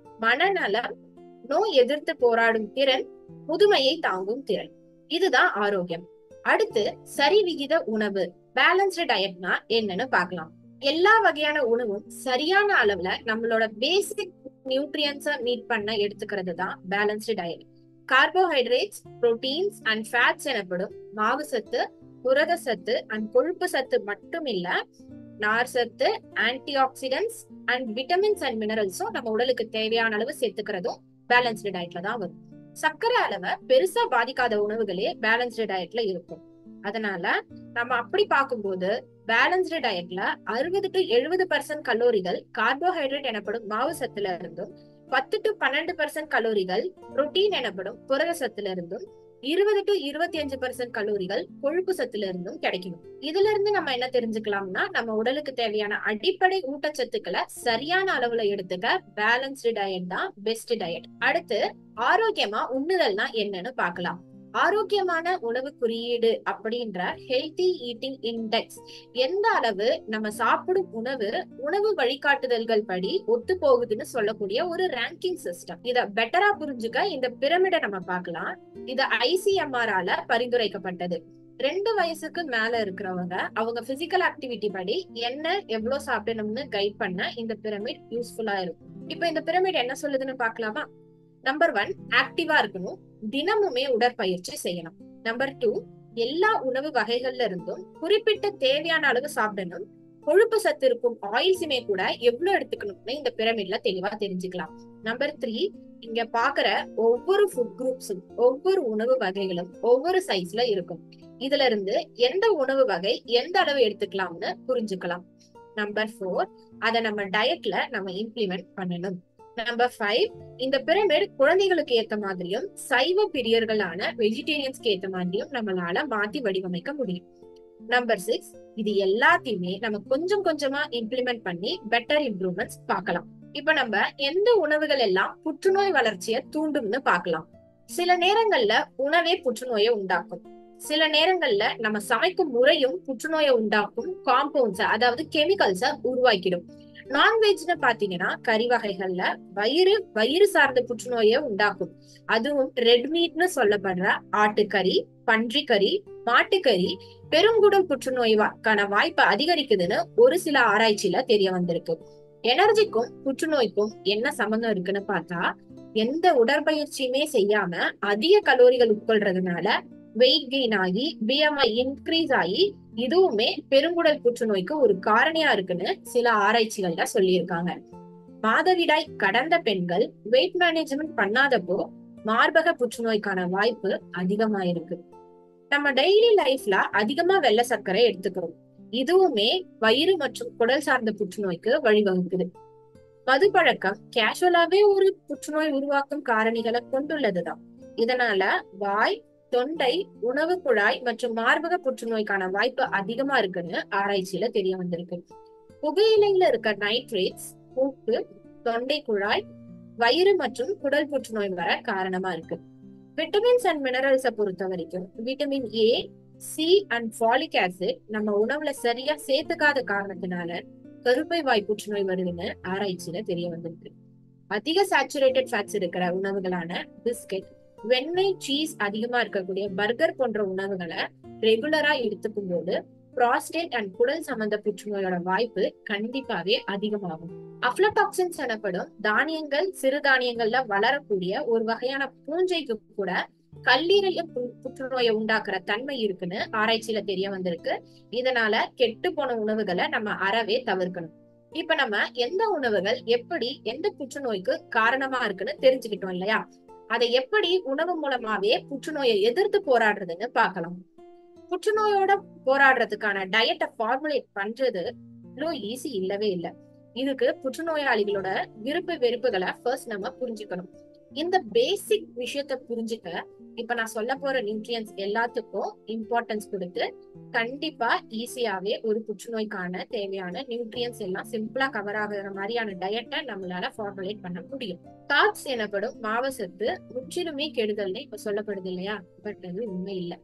மனநலம் நோய் எதிர்த்து போராடும் திறன் முதுமையை தாங்கும் திறன் இதுதான் ஆரோக்கியம் அடுத்து சரி விகித உணவு பேலன்ஸ்டு டயட்னா என்னன்னு பார்க்கலாம் எல்லா வகையான உணவும் சரியான அளவுல நம்மளோட பேசிக் நியூட்ரியன்ஸ மீட் பண்ண எடுத்துக்கிறது தான் balanced diet carbohydrates proteins and fats எனப்படும் மாவு சத்து புரத சத்து அண்ட் கொழுப்பு சத்து மட்டும் இல்ல நார் சத்து antioxidants and vitamins and மினரல்ஸும் நம்ம உடலுக்கு தேவையான அளவு சேர்த்துக்கிறதும் பேலன்ஸ்டு டயட்ல தான் வரும் சர்க்கரை அளவை பெருசா பாதிக்காத உணவுகளே பேலன்ஸ்டு டயட்ல இருக்கும் அதனால நம்ம அப்படி பார்க்கும்போது பேலன்ஸ்டு டயட்ல அறுபது டு எழுபது பர்சன்ட் கலோரிகள் கார்போஹைட்ரேட் எனப்படும் மாவு சத்துல இருந்தும் பத்து டு பன்னெண்டு பர்சன்ட் கலோரிகள் புரோட்டீன் எனப்படும் புரத சத்துல இருந்தும் இருபது டு இருபத்தி அஞ்சு பர்சன்ட் கலோரிகள் கொழுப்பு சத்துல இருந்தும் கிடைக்கும் இதுல இருந்து நம்ம என்ன தெரிஞ்சுக்கலாம்னா நம்ம உடலுக்கு தேவையான அடிப்படை ஊட்டச்சத்துக்களை சரியான அளவுல எடுத்துக்க பேலன்ஸ்டு டயட் தான் பெஸ்ட் டயட் அடுத்து ஆரோக்கியமா உண்ணுதல்னா என்னன்னு பார்க்கலாம் ஆரோக்கியமான உணவு குறியீடு அப்படின்ற ஹெல்தி ஈட்டிங் இண்டெக்ஸ் எந்த அளவு நம்ம சாப்பிடும் உணவு உணவு வழிகாட்டுதல்கள் படி ஒத்து போகுதுன்னு சொல்லக்கூடிய ஒரு ரேங்கிங் சிஸ்டம் இத பெட்டரா புரிஞ்சுக்க இந்த பிரமிட நம்ம பார்க்கலாம் இது ஐசிஎம்ஆரால பரிந்துரைக்கப்பட்டது ரெண்டு வயசுக்கு மேல இருக்கிறவங்க அவங்க பிசிக்கல் ஆக்டிவிட்டி படி என்ன எவ்வளவு சாப்பிடணும்னு கைட் பண்ண இந்த பிரமிட் யூஸ்ஃபுல்லா இருக்கும் இப்ப இந்த பிரமிட் என்ன சொல்லுதுன்னு பாக்கலாமா நம்பர் ஒன் ஆக்டிவா இருக்கணும் தினமுமே உடற்பயிற்சி செய்யணும் நம்பர் டூ எல்லா உணவு வகைகள்ல இருந்தும் குறிப்பிட்ட தேவையான அளவு சாப்பிடணும் கொழுப்பு சத்து இருக்கும் ஆயில்ஸுமே கூட எவ்வளவு எடுத்துக்கணும்னு இந்த பிரமிட்ல தெளிவா தெரிஞ்சுக்கலாம் நம்பர் த்ரீ இங்க பாக்குற ஒவ்வொரு ஃபுட் குரூப்ஸும் ஒவ்வொரு உணவு வகைகளும் ஒவ்வொரு சைஸ்ல இருக்கும் இதுல இருந்து எந்த உணவு வகை எந்த அளவு எடுத்துக்கலாம்னு புரிஞ்சுக்கலாம் நம்பர் ஃபோர் அத நம்ம டயட்ல நம்ம இம்ப்ளிமெண்ட் பண்ணணும் நம்பர் ஃபைவ் இந்த பிரமிட் குழந்தைகளுக்கு ஏத்த மாதிரியும் சைவ பிரியர்களான வெஜிடேரியன்ஸ்க்கு ஏத்த மாதிரியும் நம்மளால மாத்தி வடிவமைக்க முடியும் நம்பர் சிக்ஸ் இது எல்லாத்தையுமே நம்ம கொஞ்சம் கொஞ்சமா இம்ப்ளிமெண்ட் பண்ணி பெட்டர் இம்ப்ரூவ்மெண்ட்ஸ் பார்க்கலாம் இப்ப நம்ம எந்த உணவுகள் எல்லாம் புற்றுநோய் வளர்ச்சியை தூண்டும்னு பார்க்கலாம் சில நேரங்கள்ல உணவே புற்றுநோயை உண்டாக்கும் சில நேரங்கள்ல நம்ம சமைக்கும் முறையும் புற்றுநோயை உண்டாக்கும் காம்பவுண்ட்ஸ் அதாவது கெமிக்கல்ஸ உருவாக்கிடும் நான்வெஜ்னு பாத்தீங்கன்னா கறி வகைகள்ல வயிறு வயிறு சார்ந்த புற்றுநோயை உண்டாக்கும் அதுவும் ரெட் மீட்னு சொல்லப்படுற ஆட்டுக்கறி பன்றிக்கறி மாட்டுக்கறி பெருங்குடல் புற்றுநோய்க்கான வாய்ப்பு அதிகரிக்குதுன்னு ஒரு சில ஆராய்ச்சியில தெரிய வந்திருக்கு எனர்ஜிக்கும் புற்றுநோய்க்கும் என்ன சம்பந்தம் இருக்குன்னு பார்த்தா எந்த உடற்பயிற்சியுமே செய்யாம அதிக கலோரிகள் உட்கொள்றதுனால வெயிட் கெயின் ஆகி பிஎம்ஐ இன்க்ரீஸ் ஆகி இதுவுமே பெருங்குடல் புற்றுநோய்க்கு ஒரு காரணியா இருக்குன்னு சில ஆராய்ச்சிகள்ல சொல்லியிருக்காங்க மாதவிடாய் கடந்த பெண்கள் வெயிட் மேனேஜ்மெண்ட் பண்ணாதப்போ மார்பக புற்றுநோய்க்கான வாய்ப்பு அதிகமா இருக்கு நம்ம டெய்லி லைஃப்ல அதிகமா வெள்ளை சர்க்கரை எடுத்துக்கிறோம் இதுவுமே வயிறு மற்றும் குடல் சார்ந்த புற்றுநோய்க்கு வழிவகுக்குது மது பழக்கம் கேஷுவலாவே ஒரு புற்றுநோய் உருவாக்கும் காரணிகளை கொண்டுள்ளதுதான் இதனால வாய் தொண்டை உணவு குழாய் மற்றும் மார்பக புற்றுநோய்க்கான வாய்ப்பு அதிகமா இருக்குன்னு ஆராய்ச்சியில தெரிய வந்திருக்கு புகையிலையில இருக்க நைட்ரேட்ஸ் மூக்கு தொண்டை குழாய் வயிறு மற்றும் குடல் புற்றுநோய் வர காரணமா இருக்கு விட்டமின்ஸ் அண்ட் மினரல்ஸ பொறுத்த வரைக்கும் vitamin A C and folic acid நம்ம உணவுல சரியா சேர்த்துக்காத காரணத்தினால கருப்பை வாய் புற்றுநோய் வருதுன்னு ஆராய்ச்சியில தெரிய வந்திருக்கு அதிக சேச்சுரேட்டட் ஃபேட்ஸ் இருக்கிற உணவுகளான பிஸ்கெட் வெண்ணெய் சீஸ் அதிகமா இருக்கக்கூடிய பர்கர் போன்ற உணவுகளை ரெகுலரா எடுத்துக்கும் போது ப்ராஸ்டேட் அண்ட் குடல் சம்பந்த புற்றுநோயோட வாய்ப்பு கண்டிப்பாவே அதிகமாகும் அப்ளடாக்சின்ஸ் எனப்படும் தானியங்கள் சிறுதானியங்கள்ல வளரக்கூடிய ஒரு வகையான பூஞ்சைக்கு கூட கல்லீரல் புற்றுநோயை உண்டாக்குற தன்மை இருக்குன்னு ஆராய்ச்சியில தெரிய வந்திருக்கு இதனால கெட்டு போன உணவுகளை நம்ம அறவே தவிர்க்கணும் இப்ப நம்ம எந்த உணவுகள் எப்படி எந்த புற்றுநோய்க்கு காரணமா இருக்குன்னு தெரிஞ்சுக்கிட்டோம் இல்லையா அதை எப்படி உணவு மூலமாவே புற்றுநோயை எதிர்த்து போராடுறதுன்னு பார்க்கலாம் புற்றுநோயோட போராடுறதுக்கான டயட்டை ஃபார்முலேட் பண்றது இவ்வளோ ஈஸி இல்லவே இல்லை இதுக்கு புற்றுநோயாளிகளோட விருப்பு வெறுப்புகளை ஃபர்ஸ்ட் நம்ம புரிஞ்சுக்கணும் இந்த பேசிக் விஷயத்த புரிஞ்சுக்க இப்ப நான் சொல்ல போற நியூட்ரியன்ஸ் எல்லாத்துக்கும் இம்பார்ட்டன்ஸ் கொடுத்து கண்டிப்பா ஈஸியாவே ஒரு புற்றுநோய்க்கான தேவையான நியூட்ரியன்ஸ் எல்லாம் சிம்பிளா கவர் ஆகுற மாதிரியான டயட்டை நம்மளால ஃபார்முலேட் பண்ண முடியும் கார்ப்ஸ் எனப்படும் மாவசத்து முற்றிலுமே கெடுதல்னு இப்ப சொல்லப்படுது இல்லையா பட் அது உண்மை இல்லை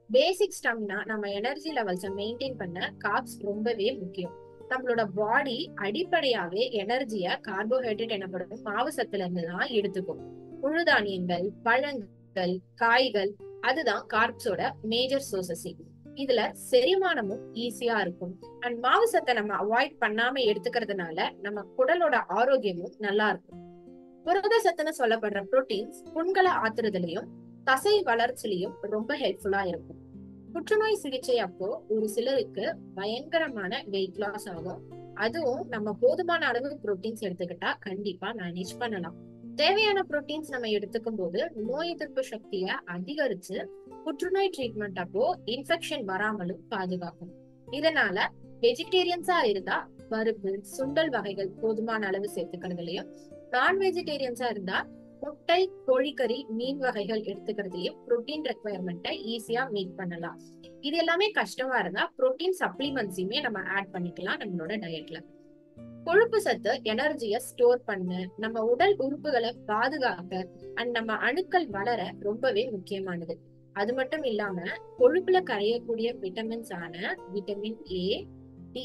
பேசிக் ஸ்டம்னா நம்ம எனர்ஜி லெவல்ஸை மெயின்டைன் பண்ண கார்ப்ஸ் ரொம்பவே முக்கியம் நம்மளோட பாடி அடிப்படையாவே எனர்ஜிய கார்போஹைட்ரேட் எனப்படும் மாவு சத்துல இருந்து தான் எடுத்துக்கும் முழுதானியங்கள் பழங்கள் காய்கள் அதுதான் கார்ப்ஸோட மேஜர் சோர்சஸ் இதுல செரிமானமும் ஈஸியா இருக்கும் அண்ட் மாவு சத்தை நம்ம அவாய்ட் பண்ணாம எடுத்துக்கிறதுனால நம்ம குடலோட ஆரோக்கியமும் நல்லா இருக்கும் புரத சத்துன்னு சொல்லப்படுற புரோட்டீன்ஸ் புண்களை ஆத்துறதுலயும் தசை வளர்ச்சிலையும் ரொம்ப ஹெல்ப்ஃபுல்லா இருக்கும் புற்றுநோய் சிகிச்சை அப்போ ஒரு சிலருக்கு பயங்கரமான வெயிட் லாஸ் ஆகும் அதுவும் நம்ம போதுமான அளவு புரோட்டீன்ஸ் எடுத்துக்கிட்டா கண்டிப்பா மேனேஜ் பண்ணலாம் தேவையான புரோட்டீன்ஸ் நம்ம எடுத்துக்கும் போது நோய் எதிர்ப்பு சக்தியை அதிகரிச்சு புற்றுநோய் ட்ரீட்மெண்ட் அப்போ இன்ஃபெக்ஷன் வராமலும் பாதுகாக்கும் இதனால வெஜிடேரியன்ஸா இருந்தா பருப்பு சுண்டல் வகைகள் போதுமான அளவு சேர்த்துக்கிறதுலயும் நான் வெஜிடேரியன்ஸா இருந்தா முட்டை கோழிக்கறி மீன் வகைகள் எடுத்துக்கிறதுலயும் புரோட்டீன் ரெக்குவயர்மெண்ட்டை ஈஸியா மீட் பண்ணலாம் இது எல்லாமே கஷ்டமா இருந்தா புரோட்டீன் சப்ளிமெண்ட்ஸையுமே நம்ம ஆட் பண்ணிக்கலாம் நம்மளோட டயட்ல கொழுப்பு சத்து எனர்ஜிய ஸ்டோர் பண்ண நம்ம உடல் உறுப்புகளை பாதுகாக்க அண்ட் நம்ம அணுக்கள் வளர ரொம்பவே முக்கியமானது அது மட்டும் இல்லாம கொழுப்புல கரையக்கூடிய விட்டமின்ஸ் ஆன vitamin A D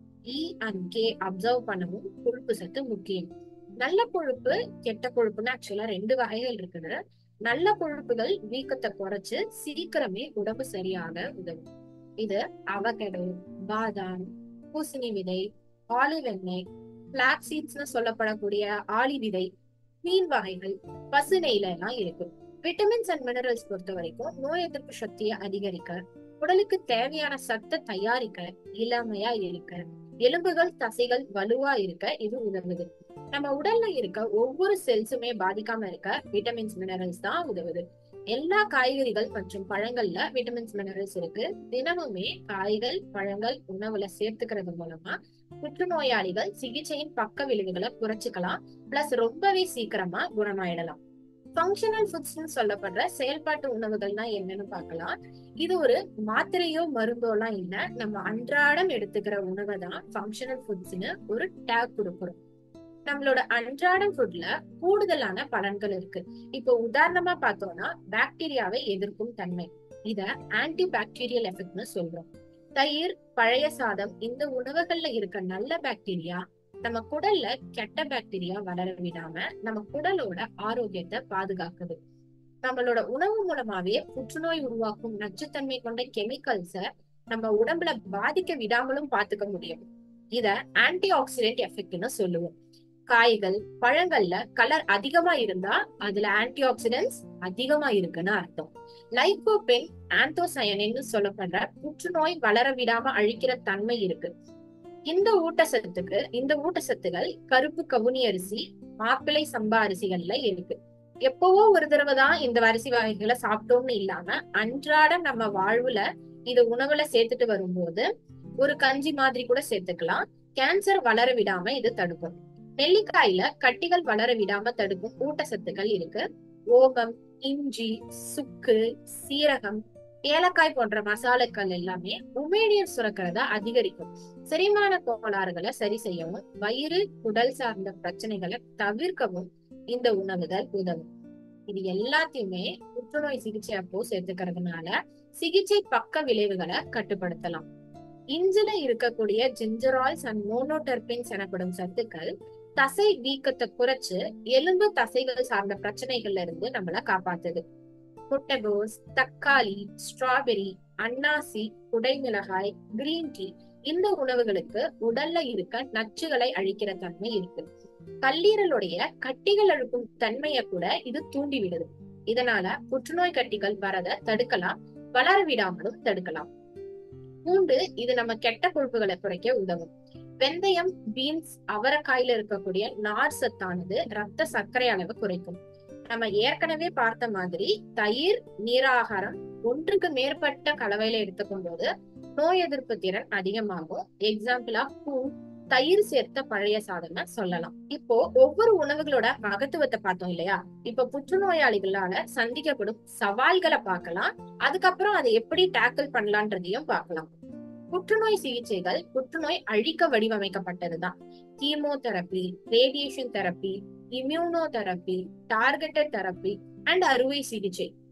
E and K absorb பண்ணவும் கொழுப்பு சத்து முக்கியம் நல்ல கொழுப்பு கெட்ட கொழுப்புன்னு ஆக்சுவலா ரெண்டு வகைகள் இருக்குது நல்ல கொழுப்புகள் வீக்கத்தை குறைச்சு சீக்கிரமே உடம்பு சரியாக உதவும் இது அவகடோ பாதாம் பூசணி விதை ஆலிவ் எண்ணெய் பிளாக் சீட்ஸ்னு சொல்லப்படக்கூடிய ஆளி விதை மீன் வகைகள் பசு நெய்ல எல்லாம் இருக்கு விட்டமின்ஸ் அண்ட் மினரல்ஸ் பொறுத்த வரைக்கும் நோய் எதிர்ப்பு சக்தியை அதிகரிக்க உடலுக்கு தேவையான சத்தை தயாரிக்க இளமையா இருக்க எலும்புகள் தசைகள் வலுவா இருக்க இது உதவுது நம்ம உடல்ல இருக்க ஒவ்வொரு செல்ஸுமே பாதிக்காம இருக்க விட்டமின்ஸ் மினரல்ஸ் தான் உதவுது எல்லா காய்கறிகள் மற்றும் பழங்கள்ல விட்டமின்ஸ் மினரல்ஸ் இருக்கு தினமுமே காய்கள் பழங்கள் உணவுல சேர்த்துக்கிறது மூலமா புற்றுநோயாளிகள் சிகிச்சையின் பக்க விளைவுகளை குறைச்சிக்கலாம் பிளஸ் ரொம்பவே சீக்கிரமா குணமாயிடலாம் ஃபங்க்ஷனல் ஃபுட்ஸ்னு சொல்லப்படுற செயல்பாட்டு உணவுகள்னா என்னன்னு பார்க்கலாம் இது ஒரு மாத்திரையோ மருந்தோ எல்லாம் இல்ல நம்ம அன்றாடம் எடுத்துக்கிற உணவை தான் ஃபங்க்ஷனல் ஃபுட்ஸ்னு ஒரு டேக் கொடுக்குறோம் நம்மளோட அன்றாடம் ஃபுட்ல கூடுதலான பலன்கள் இருக்கு இப்போ உதாரணமா பார்த்தோம்னா பாக்டீரியாவை எதிர்க்கும் தன்மை இத ஆன்டி பாக்டீரியல் எஃபெக்ட்னு சொல்றோம் தயிர் பழைய சாதம் இந்த உணவுகள்ல இருக்க நல்ல பாக்டீரியா நம்ம குடல்ல கெட்ட பாக்டீரியா வளர விடாம நம்ம குடலோட ஆரோக்கியத்தை பாதுகாக்குது நம்மளோட உணவு மூலமாவே புற்றுநோய் உருவாக்கும் நச்சுத்தன்மை கொண்ட கெமிக்கல்ஸ நம்ம உடம்புல பாதிக்க விடாமலும் பாத்துக்க முடியும் இத ஆன்டி ஆக்சிடென்ட் எஃபெக்ட்னு சொல்லுவோம் காய்கள் பழங்கள்ல கலர் அதிகமா இருந்தா அதுல ஆன்டி ஆக்சிடென்ட்ஸ் அதிகமா இருக்குன்னு அர்த்தம் லைகோபென் ஆந்தோசயனின்னு சொல்லப்படுற புற்றுநோய் வளர விடாம அழிக்கிற தன்மை இருக்கு இந்த ஊட்டச்சத்துக்கு இந்த ஊட்டச்சத்துகள் கருப்பு கவுனி அரிசி மாப்பிள்ளை சம்பா அரிசிகள்ல இருக்கு எப்பவோ ஒரு தடவை தான் இந்த அரிசி வகைகளை சாப்பிட்டோம்னு இல்லாம அன்றாடம் நம்ம வாழ்வுல இது உணவுல சேர்த்துட்டு வரும்போது ஒரு கஞ்சி மாதிரி கூட சேர்த்துக்கலாம் கேன்சர் வளர விடாம இது தடுக்கும் நெல்லிக்காயில கட்டிகள் வளர விடாம தடுக்கும் ஊட்டச்சத்துக்கள் இருக்கு ஓகம் இஞ்சி சுக்கு சீரகம் ஏலக்காய் போன்ற மசாலாக்கள் எல்லாமே உமேனியர் சுரக்கிறத அதிகரிக்கும் செரிமான கோளாறுகளை சரி செய்யவும் வயிறு குடல் சார்ந்த பிரச்சனைகளை தவிர்க்கவும் இந்த உணவுகள் உதவும் இது எல்லாத்தையுமே புற்றுநோய் சிகிச்சை அப்போ சேர்த்துக்கிறதுனால சிகிச்சை பக்க விளைவுகளை கட்டுப்படுத்தலாம் இஞ்சில இருக்கக்கூடிய ஜிஞ்சரால்ஸ் அண்ட் மோனோடெர்பின்ஸ் எனப்படும் சத்துக்கள் தசை வீக்கத்தை குறைச்சு எலும்பு தசைகள் சார்ந்த பிரச்சனைகள்ல இருந்து நம்மள காப்பாத்துது முட்டைகோஸ் தக்காளி ஸ்ட்ராபெரி அன்னாசி குடைமிளகாய் கிரீன் டீ இந்த உணவுகளுக்கு உடல்ல இருக்க நச்சுகளை அழிக்கிற தன்மை இருக்கு கல்லீரலுடைய கட்டிகள் அழுக்கும் தன்மையை கூட இது தூண்டி விடுது இதனால புற்றுநோய் கட்டிகள் வரத தடுக்கலாம் வளர விடாமலும் தடுக்கலாம் பூண்டு இது நம்ம கெட்ட கொழுப்புகளை குறைக்க உதவும் வெந்தயம் பீன்ஸ் அவரைக்காயில இருக்கக்கூடிய நார் சத்தானது ரத்த சர்க்கரை அளவை குறைக்கும் நம்ம ஏற்கனவே பார்த்த மாதிரி தயிர் நீராகாரம் ஒன்றுக்கு மேற்பட்ட கலவையில எடுத்துக்கும் போது நோய் எதிர்ப்பு திறன் அதிகமாகும் எக்ஸாம்பிளா பூ தயிர் சேர்த்த பழைய சாதம்னு சொல்லலாம் இப்போ ஒவ்வொரு உணவுகளோட மகத்துவத்தை பார்த்தோம் இல்லையா இப்ப புற்றுநோயாளிகளால சந்திக்கப்படும் சவால்களை பார்க்கலாம் அதுக்கப்புறம் அதை எப்படி டேக்கிள் பண்ணலான்றதையும் பார்க்கலாம் புற்றுநோய் சிகிச்சைகள் புற்றுநோய் அழிக்க வடிவமைக்கப்பட்டதுதான் chemotherapy radiation therapy immuno therapy targeted therapy and அறுவை சிகிச்சை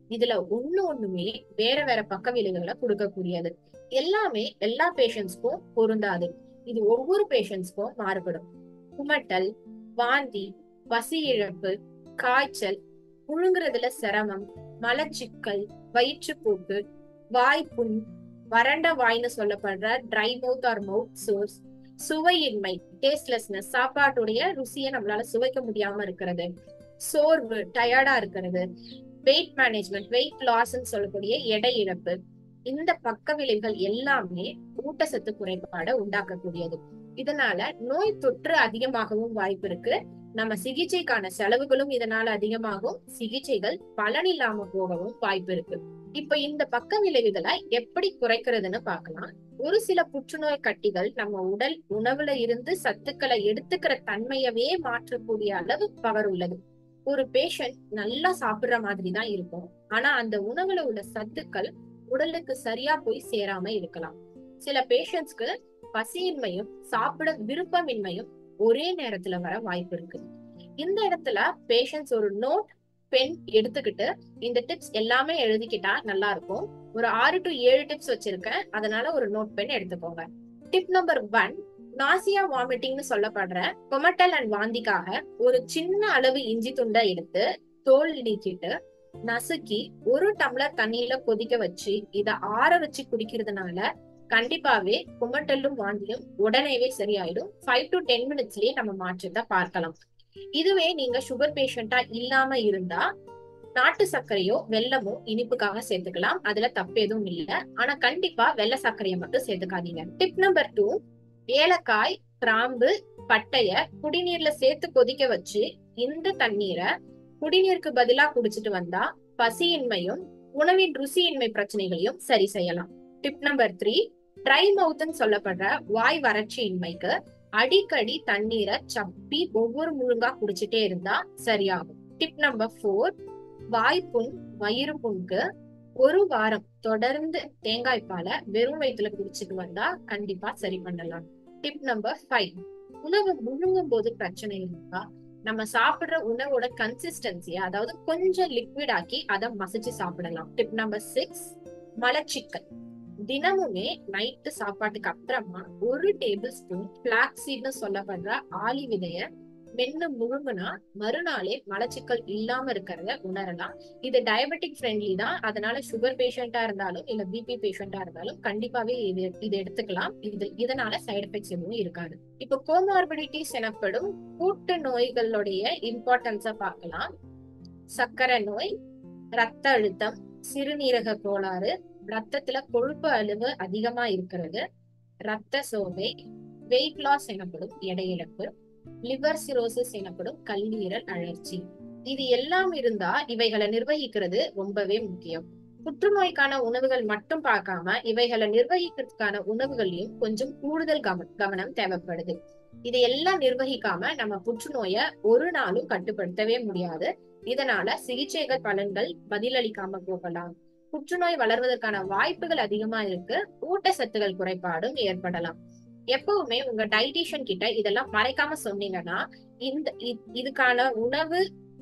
இதுல ஒண்ணு ஒண்ணுமே வேற வேற பக்க விளைவுகளை கொடுக்கக்கூடியது எல்லாமே எல்லா பேஷண்ட்ஸ்க்கும் பொருந்தாது இது ஒவ்வொரு பேஷண்ட்ஸ்க்கும் மாறுபடும் குமட்டல் வாந்தி பசி இழப்பு காய்ச்சல் புழுங்குறதுல சிரமம் மலச்சிக்கல் வயிற்றுப்போக்கு வாய்ப்புண் வறண்ட வாய்னு சொல்லப்படுற dry mouth or mouth sores சுவையின்மை டேஸ்ட்லெஸ்னஸ் சாப்பாட்டுடைய ருசியை நம்மளால சுவைக்க முடியாம இருக்கிறது சோர்வு டயர்டா இருக்கிறது வெயிட் மேனேஜ்மெண்ட் வெயிட் லாஸ்ன்னு சொல்லக்கூடிய எடை இழப்பு இந்த பக்க விளைவுகள் எல்லாமே ஊட்டச்சத்து குறைபாடை உண்டாக்கக்கூடியது இதனால நோய் தொற்று அதிகமாகவும் வாய்ப்பு இருக்கு நம்ம சிகிச்சைக்கான செலவுகளும் இதனால அதிகமாகும் சிகிச்சைகள் பலன் இல்லாம போகவும் வாய்ப்பு இருக்கு இப்ப இந்த பக்க விளைவுகளை எப்படி குறைக்கிறதுன்னு பார்க்கலாம் ஒரு சில புற்றுநோய் கட்டிகள் நம்ம உடல் உணவுல இருந்து சத்துக்களை எடுத்துக்கிற தன்மையவே மாற்றக்கூடிய அளவு பவர் உள்ளது ஒரு பேஷண்ட் நல்லா சாப்பிடுற மாதிரி தான் இருக்கும் ஆனா அந்த உணவுல உள்ள சத்துக்கள் உடலுக்கு சரியா போய் சேராம இருக்கலாம் சில பேஷண்ட்ஸ்க்கு பசியின்மையும் சாப்பிட விருப்பமின்மையும் ஒரே நேரத்துல வர வாய்ப்பு இருக்கு இந்த இடத்துல பேஷண்ட்ஸ் ஒரு நோட் பென் எடுத்துக்கிட்டு இந்த டிப்ஸ் எல்லாமே எழுதிக்கிட்டா நல்லா இருக்கும் ஒரு ஆறு டு ஏழு டிப்ஸ் வச்சிருக்கேன் அதனால ஒரு நோட் பென் எடுத்துக்கோங்க டிப் நம்பர் ஒன் நாசியா வாமிட்டிங்னு சொல்லப்படுற கொமட்டல் அண்ட் வாந்திக்காக ஒரு சின்ன அளவு இஞ்சி துண்டை எடுத்து தோல் நீக்கிட்டு நசுக்கி ஒரு டம்ளர் தண்ணியில கொதிக்க வச்சு இத ஆற வச்சு குடிக்கிறதுனால கண்டிப்பாவே குமட்டலும் வாந்தியும் உடனேவே சரியாயிடும் ஃபைவ் டு டென் மினிட்ஸ்லயே நம்ம மாற்றத்தை பார்க்கலாம் இதுவே நீங்க சுகர் பேஷண்டா இல்லாம இருந்தா நாட்டு சர்க்கரையோ வெல்லமோ இனிப்புக்காக சேர்த்துக்கலாம் அதுல தப்பு எதுவும் இல்ல ஆனா கண்டிப்பா வெள்ளை சர்க்கரையை மட்டும் சேர்த்துக்காதீங்க டிப் நம்பர் டூ ஏலக்காய் கிராம்பு பட்டைய குடிநீர்ல சேர்த்து கொதிக்க வச்சு இந்த தண்ணீரை குடிநீருக்கு பதிலா குடிச்சிட்டு வந்தா பசியின்மையும் உணவின் ருசியின்மை பிரச்சனைகளையும் சரி செய்யலாம் டிப் நம்பர் த்ரீ ட்ரை மவுத்னு சொல்லப்படுற வாய் வறட்சியின்மைக்கு அடிக்கடி தண்ணீரை சப்பி ஒவ்வொரு முழுங்கா குடிச்சிட்டே இருந்தா சரியாகும் டிப் நம்பர் ஃபோர் வாய்ப்புண் வயிறு புண்ணுக்கு ஒரு வாரம் தொடர்ந்து தேங்காய் பாலை வெறும் வயிற்றுல குடிச்சிட்டு வந்தா கண்டிப்பா சரி பண்ணலாம் டிப் நம்பர் ஃபைவ் உணவு முழுங்கும் போது பிரச்சனை இருந்தா நம்ம சாப்பிடுற உணவோட கன்சிஸ்டன்சியை அதாவது கொஞ்சம் லிக்விட் ஆக்கி அதை மசிச்சு சாப்பிடலாம் டிப் நம்பர் சிக்ஸ் மலச்சிக்கல் தினமுமே நைட்டு சாப்பாட்டுக்கு அப்புறமா ஒரு டேபிள் ஸ்பூன் பிளாக்சீட்னு சொல்லப்படுற ஆலி விதைய மென்னு முழுங்குனா மறுநாளே மலச்சிக்கல் இல்லாம இருக்கிறத உணரலாம் இது டயபெட்டிக் ஃப்ரெண்ட்லி தான் அதனால சுகர் பேஷண்டா இருந்தாலும் இல்ல பிபி பேஷண்டா இருந்தாலும் கண்டிப்பாவே இது இது எடுத்துக்கலாம் இது இதனால சைடு எஃபெக்ட்ஸ் எதுவும் இருக்காது இப்போ கோமார்பிடிட்டிஸ் எனப்படும் கூட்டு நோய்களுடைய இம்பார்ட்டன்ஸ பார்க்கலாம் சர்க்கரை நோய் ரத்த அழுத்தம் சிறுநீரக கோளாறு ரத்தத்துல கொழுப்பு அளவு அதிகமா இருக்கிறது ரத்த சோகை வெயிட் லாஸ் எனப்படும் எடை இழப்பு லிவர் சிரோசிஸ் எனப்படும் கல்லீரல் அழற்சி இது எல்லாம் இருந்தா இவைகளை நிர்வகிக்கிறது ரொம்பவே முக்கியம் புற்றுநோய்க்கான உணவுகள் மட்டும் பார்க்காம இவைகளை நிர்வகிக்கிறதுக்கான உணவுகளையும் கொஞ்சம் கூடுதல் கவ கவனம் தேவைப்படுது இது எல்லாம் நிர்வகிக்காம நம்ம புற்றுநோய ஒரு நாளும் கட்டுப்படுத்தவே முடியாது இதனால சிகிச்சைகள் பலன்கள் பதிலளிக்காம போகலாம் புற்றுநோய் வளர்வதற்கான வாய்ப்புகள் அதிகமா இருக்கு ஊட்டச்சத்துகள் குறைபாடும் ஏற்படலாம் எப்பவுமே உங்க டைட்டிஷியன் கிட்ட இதெல்லாம் மறைக்காம சொன்னீங்கன்னா இந்த இதுக்கான உணவு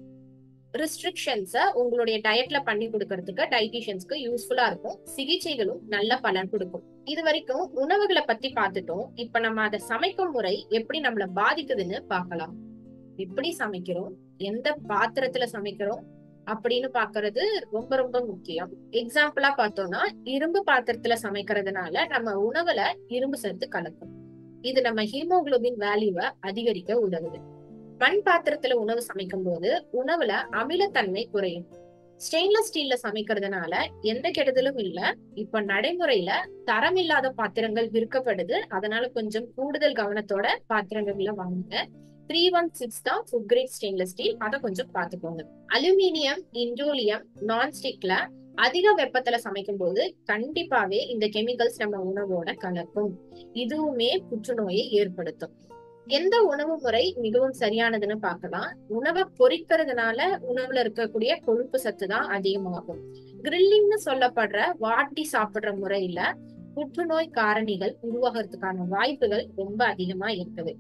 ரிஸ்ட்ரிக்ஷன்ஸ உங்களுடைய டயட்ல பண்ணி கொடுக்கறதுக்கு டைட்டிஷியன்ஸ்க்கு யூஸ்ஃபுல்லா இருக்கும் சிகிச்சைகளும் நல்ல பலன் கொடுக்கும் இது வரைக்கும் உணவுகளை பத்தி பார்த்துட்டோம் இப்ப நம்ம அதை சமைக்கும் முறை எப்படி நம்மள பாதிக்குதுன்னு பார்க்கலாம் எப்படி சமைக்கிறோம் எந்த பாத்திரத்துல சமைக்கிறோம் அப்படின்னு பாக்குறது ரொம்ப ரொம்ப முக்கியம் எக்ஸாம்பிளா பார்த்தோம்னா இரும்பு பாத்திரத்துல சமைக்கிறதுனால நம்ம உணவுல இரும்பு சத்து கலக்கும் இது நம்ம ஹீமோகுளோபின் வேல்யூவை அதிகரிக்க உதவுது மண் பாத்திரத்துல உணவு சமைக்கும் போது உணவுல அமிலத்தன்மை குறையும் ஸ்டெயின்லெஸ் ஸ்டீல்ல சமைக்கிறதுனால எந்த கெடுதலும் இல்ல இப்ப நடைமுறையில தரம் இல்லாத பாத்திரங்கள் விற்கப்படுது அதனால கொஞ்சம் கூடுதல் கவனத்தோட பாத்திரங்கள்ல வாங்குங்க த்ரீ ஒன் சிக்ஸ் தான் ஃபுட் கிரேட் ஸ்டெயின்லெஸ் ஸ்டீல் அதை கொஞ்சம் பாத்துக்கோங்க அலுமினியம் இண்டோலியம் நான்ஸ்டிக்ல அதிக வெப்பத்துல சமைக்கும் போது கண்டிப்பாவே இந்த கெமிக்கல்ஸ் நம்ம உணவோட கலக்கும் இதுவுமே புற்றுநோயை ஏற்படுத்தும் எந்த உணவு முறை மிகவும் சரியானதுன்னு பார்க்கலாம் உணவை பொறிக்கிறதுனால உணவுல இருக்கக்கூடிய கொழுப்பு சத்து தான் அதிகமாகும் கிரில்லிங்னு சொல்லப்படுற வாட்டி சாப்பிடுற முறையில புற்றுநோய் காரணிகள் உருவாகிறதுக்கான வாய்ப்புகள் ரொம்ப அதிகமா இருக்குது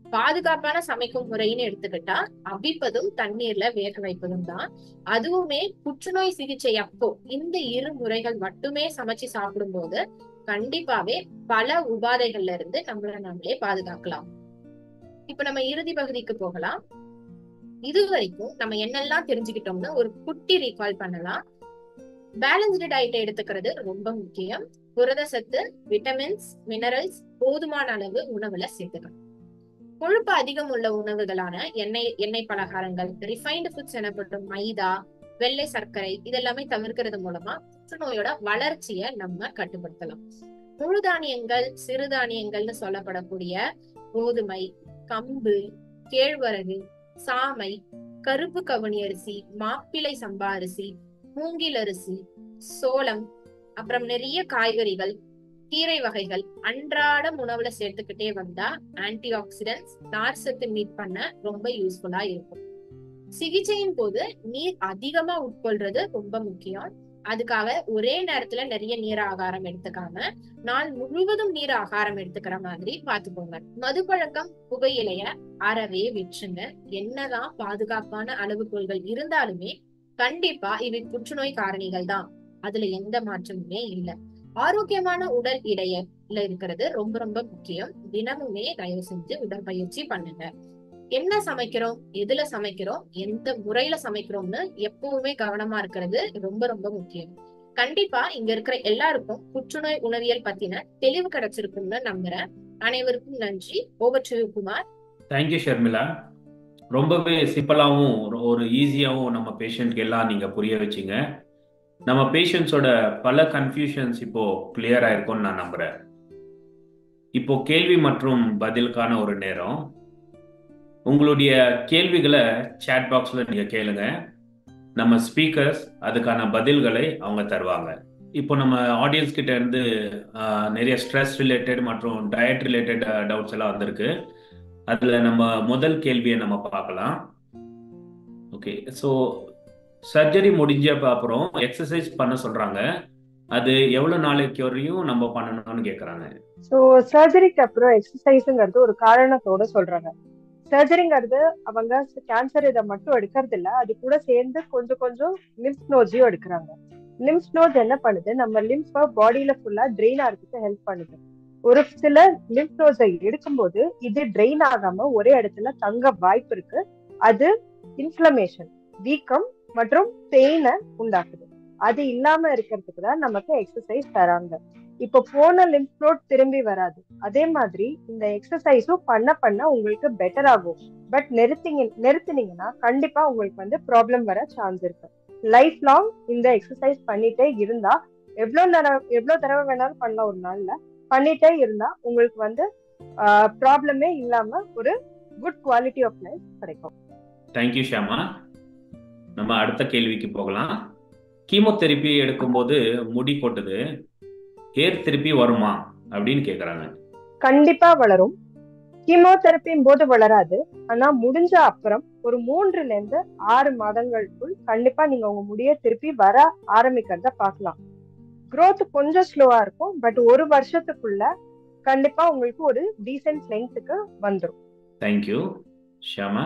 பாதுகாப்பான சமைக்கும் முறைன்னு எடுத்துக்கிட்டா அவிப்பதும் தண்ணீர்ல வேக வைப்பதும் தான் அதுவுமே புற்றுநோய் சிகிச்சை அப்போ இந்த இரு முறைகள் மட்டுமே சமைச்சு சாப்பிடும்போது கண்டிப்பாவே பல உபாதைகள்ல இருந்து நம்மள நம்மளே பாதுகாக்கலாம் இப்ப நம்ம இறுதி பகுதிக்கு போகலாம் இது வரைக்கும் நம்ம என்னெல்லாம் தெரிஞ்சுக்கிட்டோம்னு ஒரு குட்டி ரீகால் பண்ணலாம் பேலன்ஸ்டு டயட்டை எடுத்துக்கிறது ரொம்ப முக்கியம் புரத சத்து விட்டமின்ஸ் மினரல்ஸ் போதுமான அளவு உணவுல சேர்த்துக்கணும் கொழுப்பு அதிகம் உள்ள உணவுகளான எண்ணெய் எண்ணெய் பலகாரங்கள் ரிஃபைன்டு ஃபுட்ஸ் எனப்படும் மைதா வெள்ளை சர்க்கரை இதெல்லாமே தவிர்க்கிறது மூலமா புற்றுநோயோட வளர்ச்சியை நம்ம கட்டுப்படுத்தலாம் முழு தானியங்கள் சிறுதானியங்கள்னு சொல்லப்படக்கூடிய கோதுமை கம்பு கேழ்வரகு சாமை கருப்பு கவுனி அரிசி மாப்பிளை சம்பா அரிசி மூங்கில் அரிசி சோளம் அப்புறம் நிறைய காய்கறிகள் கீரை வகைகள் அன்றாடம் உணவுல சேர்த்துக்கிட்டே வந்தா ஆன்டி ஆக்சிடென்ட்ஸ் நார் சத்து மீட் பண்ண ரொம்ப யூஸ்ஃபுல்லா இருக்கும் சிகிச்சையின் போது நீர் அதிகமா உட்கொள்றது ரொம்ப முக்கியம் அதுக்காக ஒரே நேரத்துல நிறைய நீர் ஆகாரம் எடுத்துக்காம நாள் முழுவதும் நீர் ஆகாரம் எடுத்துக்கிற மாதிரி பாத்துக்கோங்க மது பழக்கம் புகையிலைய அறவே விற்றுங்க என்னதான் பாதுகாப்பான அளவுகோல்கள் இருந்தாலுமே கண்டிப்பா இவை புற்றுநோய் காரணிகள் தான் அதுல எந்த மாற்றமுமே இல்லை ஆரோக்கியமான உடல் இடையில இருக்கிறது ரொம்ப ரொம்ப முக்கியம் தினமுமே தயவு செஞ்சு உடற்பயிற்சி பண்ணுங்க என்ன சமைக்கிறோம் எதுல சமைக்கிறோம் எந்த முறையில சமைக்கிறோம்னு எப்பவுமே கவனமா இருக்கிறது ரொம்ப ரொம்ப முக்கியம் கண்டிப்பா இங்க இருக்கிற எல்லாருக்கும் புற்றுநோய் உணவியல் பத்தின தெளிவு கிடைச்சிருக்கும்னு நம்புறேன் அனைவருக்கும் நன்றி over to Kumar
thank you Sharmila ரொம்பவே சிம்பிளாகவும் ஒரு ஈஸியாகவும் நம்ம பேஷண்ட்க்கு எல்லாம் நீங்கள் புரிய வச்சிங்க நம்ம பேஷண்ட்ஸோட பல கன்ஃபியூஷன்ஸ் இப்போ கிளியர் ஆயிருக்கும்னு நான் நம்புறேன் இப்போ கேள்வி மற்றும் பதிலுக்கான ஒரு நேரம் உங்களுடைய கேள்விகளை சேட் பாக்ஸில் நீங்கள் கேளுங்க நம்ம ஸ்பீக்கர்ஸ் அதுக்கான பதில்களை அவங்க தருவாங்க இப்போ நம்ம ஆடியன்ஸ் கிட்ட இருந்து நிறைய ஸ்ட்ரெஸ் ரிலேட்டட் மற்றும் டயட் ரிலேட்டட் டவுட்ஸ் எல்லாம் வந்திருக்கு அதில் நம்ம முதல் கேள்வியை நம்ம பார்க்கலாம் ஓகே ஸோ சர்ஜரி முடிஞ்ச அப்புறம் எக்ஸசைஸ் பண்ண சொல்றாங்க அது எவ்வளவு நாளைக்கு வரையும் நம்ம பண்ணணும்னு கேக்குறாங்க
ஸோ சர்ஜரிக்கு அப்புறம் எக்ஸசைஸுங்கிறது ஒரு காரணத்தோட சொல்றாங்க சர்ஜரிங்கிறது அவங்க கேன்சர் இதை மட்டும் எடுக்கிறது இல்ல அது கூட சேர்ந்து கொஞ்சம் கொஞ்சம் லிம்ஸ் நோட்ஸையும் எடுக்கிறாங்க லிம்ஸ் நோட்ஸ் என்ன பண்ணுது நம்ம லிம்ஃபை பாடியில ஃபுல்லா ட்ரெயின் ஆகிறதுக்கு ஹெல்ப் பண்ணுது ஒரு சில லிம்ப் நோட்ஸை எடுக்கும்போது இது ட்ரெயின் ஆகாம ஒரே இடத்துல தங்க வாய்ப்பு இருக்கு அது இன்ஃபிளமேஷன் வீக்கம் மற்றும் பெயினை உண்டாக்குது அது இல்லாம இருக்கிறதுக்கு தான் நமக்கு எக்ஸசைஸ் தராங்க இப்போ போன லிம்ப் நோட் திரும்பி வராது அதே மாதிரி இந்த எக்ஸசைஸும் பண்ண பண்ண உங்களுக்கு பெட்டர் ஆகும் பட் நிறுத்திங்க நிறுத்தினீங்கன்னா கண்டிப்பா உங்களுக்கு வந்து ப்ராப்ளம் வர சான்ஸ் இருக்கு லைஃப் லாங் இந்த எக்ஸசைஸ் பண்ணிட்டே இருந்தா எவ்வளவு நேரம் எவ்வளவு தடவை வேணாலும் பண்ணலாம் ஒரு நாள்ல பண்ணிட்டே இருந்தா உங்களுக்கு வந்து ப்ராப்ளமே இல்லாம ஒரு குட் குவாலிட்டி ஆஃப் லைஃப் கிடைக்கும்
தேங்க்யூ ஷாமா நம்ம அடுத்த கேள்விக்கு போகலாம் கீமோதெரப்பி எடுக்கும்போது முடி கொட்டுது ஹேர் திருப்பி வருமா அப்படின்னு கேக்குறாங்க
கண்டிப்பா வளரும் கீமோதெரப்பியும் போது வளராது ஆனா முடிஞ்ச அப்புறம் ஒரு மூன்றுல இருந்து ஆறு மாதங்களுக்குள் கண்டிப்பா நீங்க உங்க முடிய திருப்பி வர ஆரம்பிக்கிறத பார்க்கலாம் growth கொஞ்சம் ஸ்லோவா இருக்கும் பட் ஒரு வருஷத்துக்குள்ள கண்டிப்பா உங்களுக்கு ஒரு டீசென்ட் லெங்த்துக்கு வந்துடும்
தேங்க்யூ ஷியாமா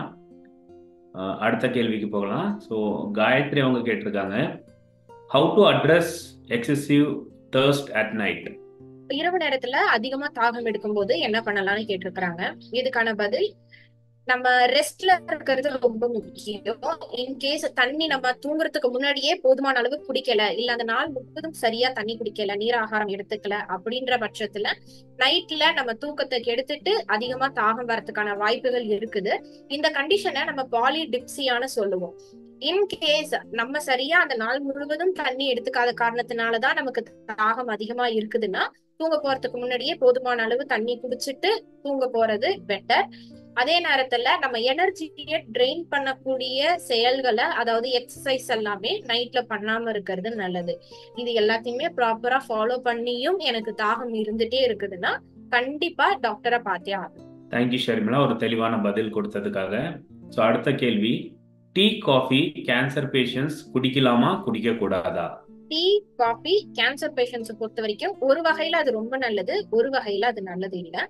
அடுத்த கேள்விக்கு போகலாம் ஸோ காயத்ரி அவங்க கேட்டிருக்காங்க how to address excessive thirst at night
இரவு நேரத்துல அதிகமா தாகம் எடுக்கும்போது என்ன பண்ணலாம்னு கேட்டிருக்கிறாங்க இதுக்கான பதில் நம்ம ரெஸ்ட்ல இருக்கிறது ரொம்ப முக்கியம் இன்கேஸ் தண்ணி நம்ம தூங்குறதுக்கு முன்னாடியே போதுமான அளவு குடிக்கல இல்ல அந்த நாள் முழுவதும் சரியா தண்ணி குடிக்கல நீர் ஆகாரம் எடுத்துக்கல அப்படின்ற பட்சத்துல நைட்ல நம்ம தூக்கத்தை கெடுத்துட்டு அதிகமா தாகம் வரதுக்கான வாய்ப்புகள் இருக்குது இந்த கண்டிஷனை நம்ம பாலிடிப்சியான்னு சொல்லுவோம் இன்கேஸ் நம்ம சரியா அந்த நாள் முழுவதும் தண்ணி எடுத்துக்காத காரணத்தினாலதான் நமக்கு தாகம் அதிகமா இருக்குதுன்னா தூங்க போறதுக்கு முன்னாடியே போதுமான அளவு தண்ணி குடிச்சிட்டு தூங்க போறது பெட்டர் அதே நேரத்துல நம்ம எனர்ஜியை ட்ரெயின் பண்ணக்கூடிய செயல்களை அதாவது எக்ஸசைஸ் எல்லாமே நைட்ல பண்ணாம இருக்கிறது நல்லது இது எல்லாத்தையுமே ப்ராப்பரா ஃபாலோ பண்ணியும் எனக்கு தாகம் இருந்துட்டே இருக்குதுன்னா கண்டிப்பா டாக்டரை பார்த்தே ஆகும்
தேங்க்யூ ஷர்மிளா ஒரு தெளிவான பதில் கொடுத்ததுக்காக ஸோ அடுத்த கேள்வி டீ காஃபி கேன்சர் பேஷண்ட்ஸ் குடிக்கலாமா குடிக்க கூடாதா
டீ காஃபி கேன்சர் பேஷண்ட்ஸ் பொறுத்த வரைக்கும் ஒரு வகையில அது ரொம்ப நல்லது ஒரு வகையில அது நல்லது இல்ல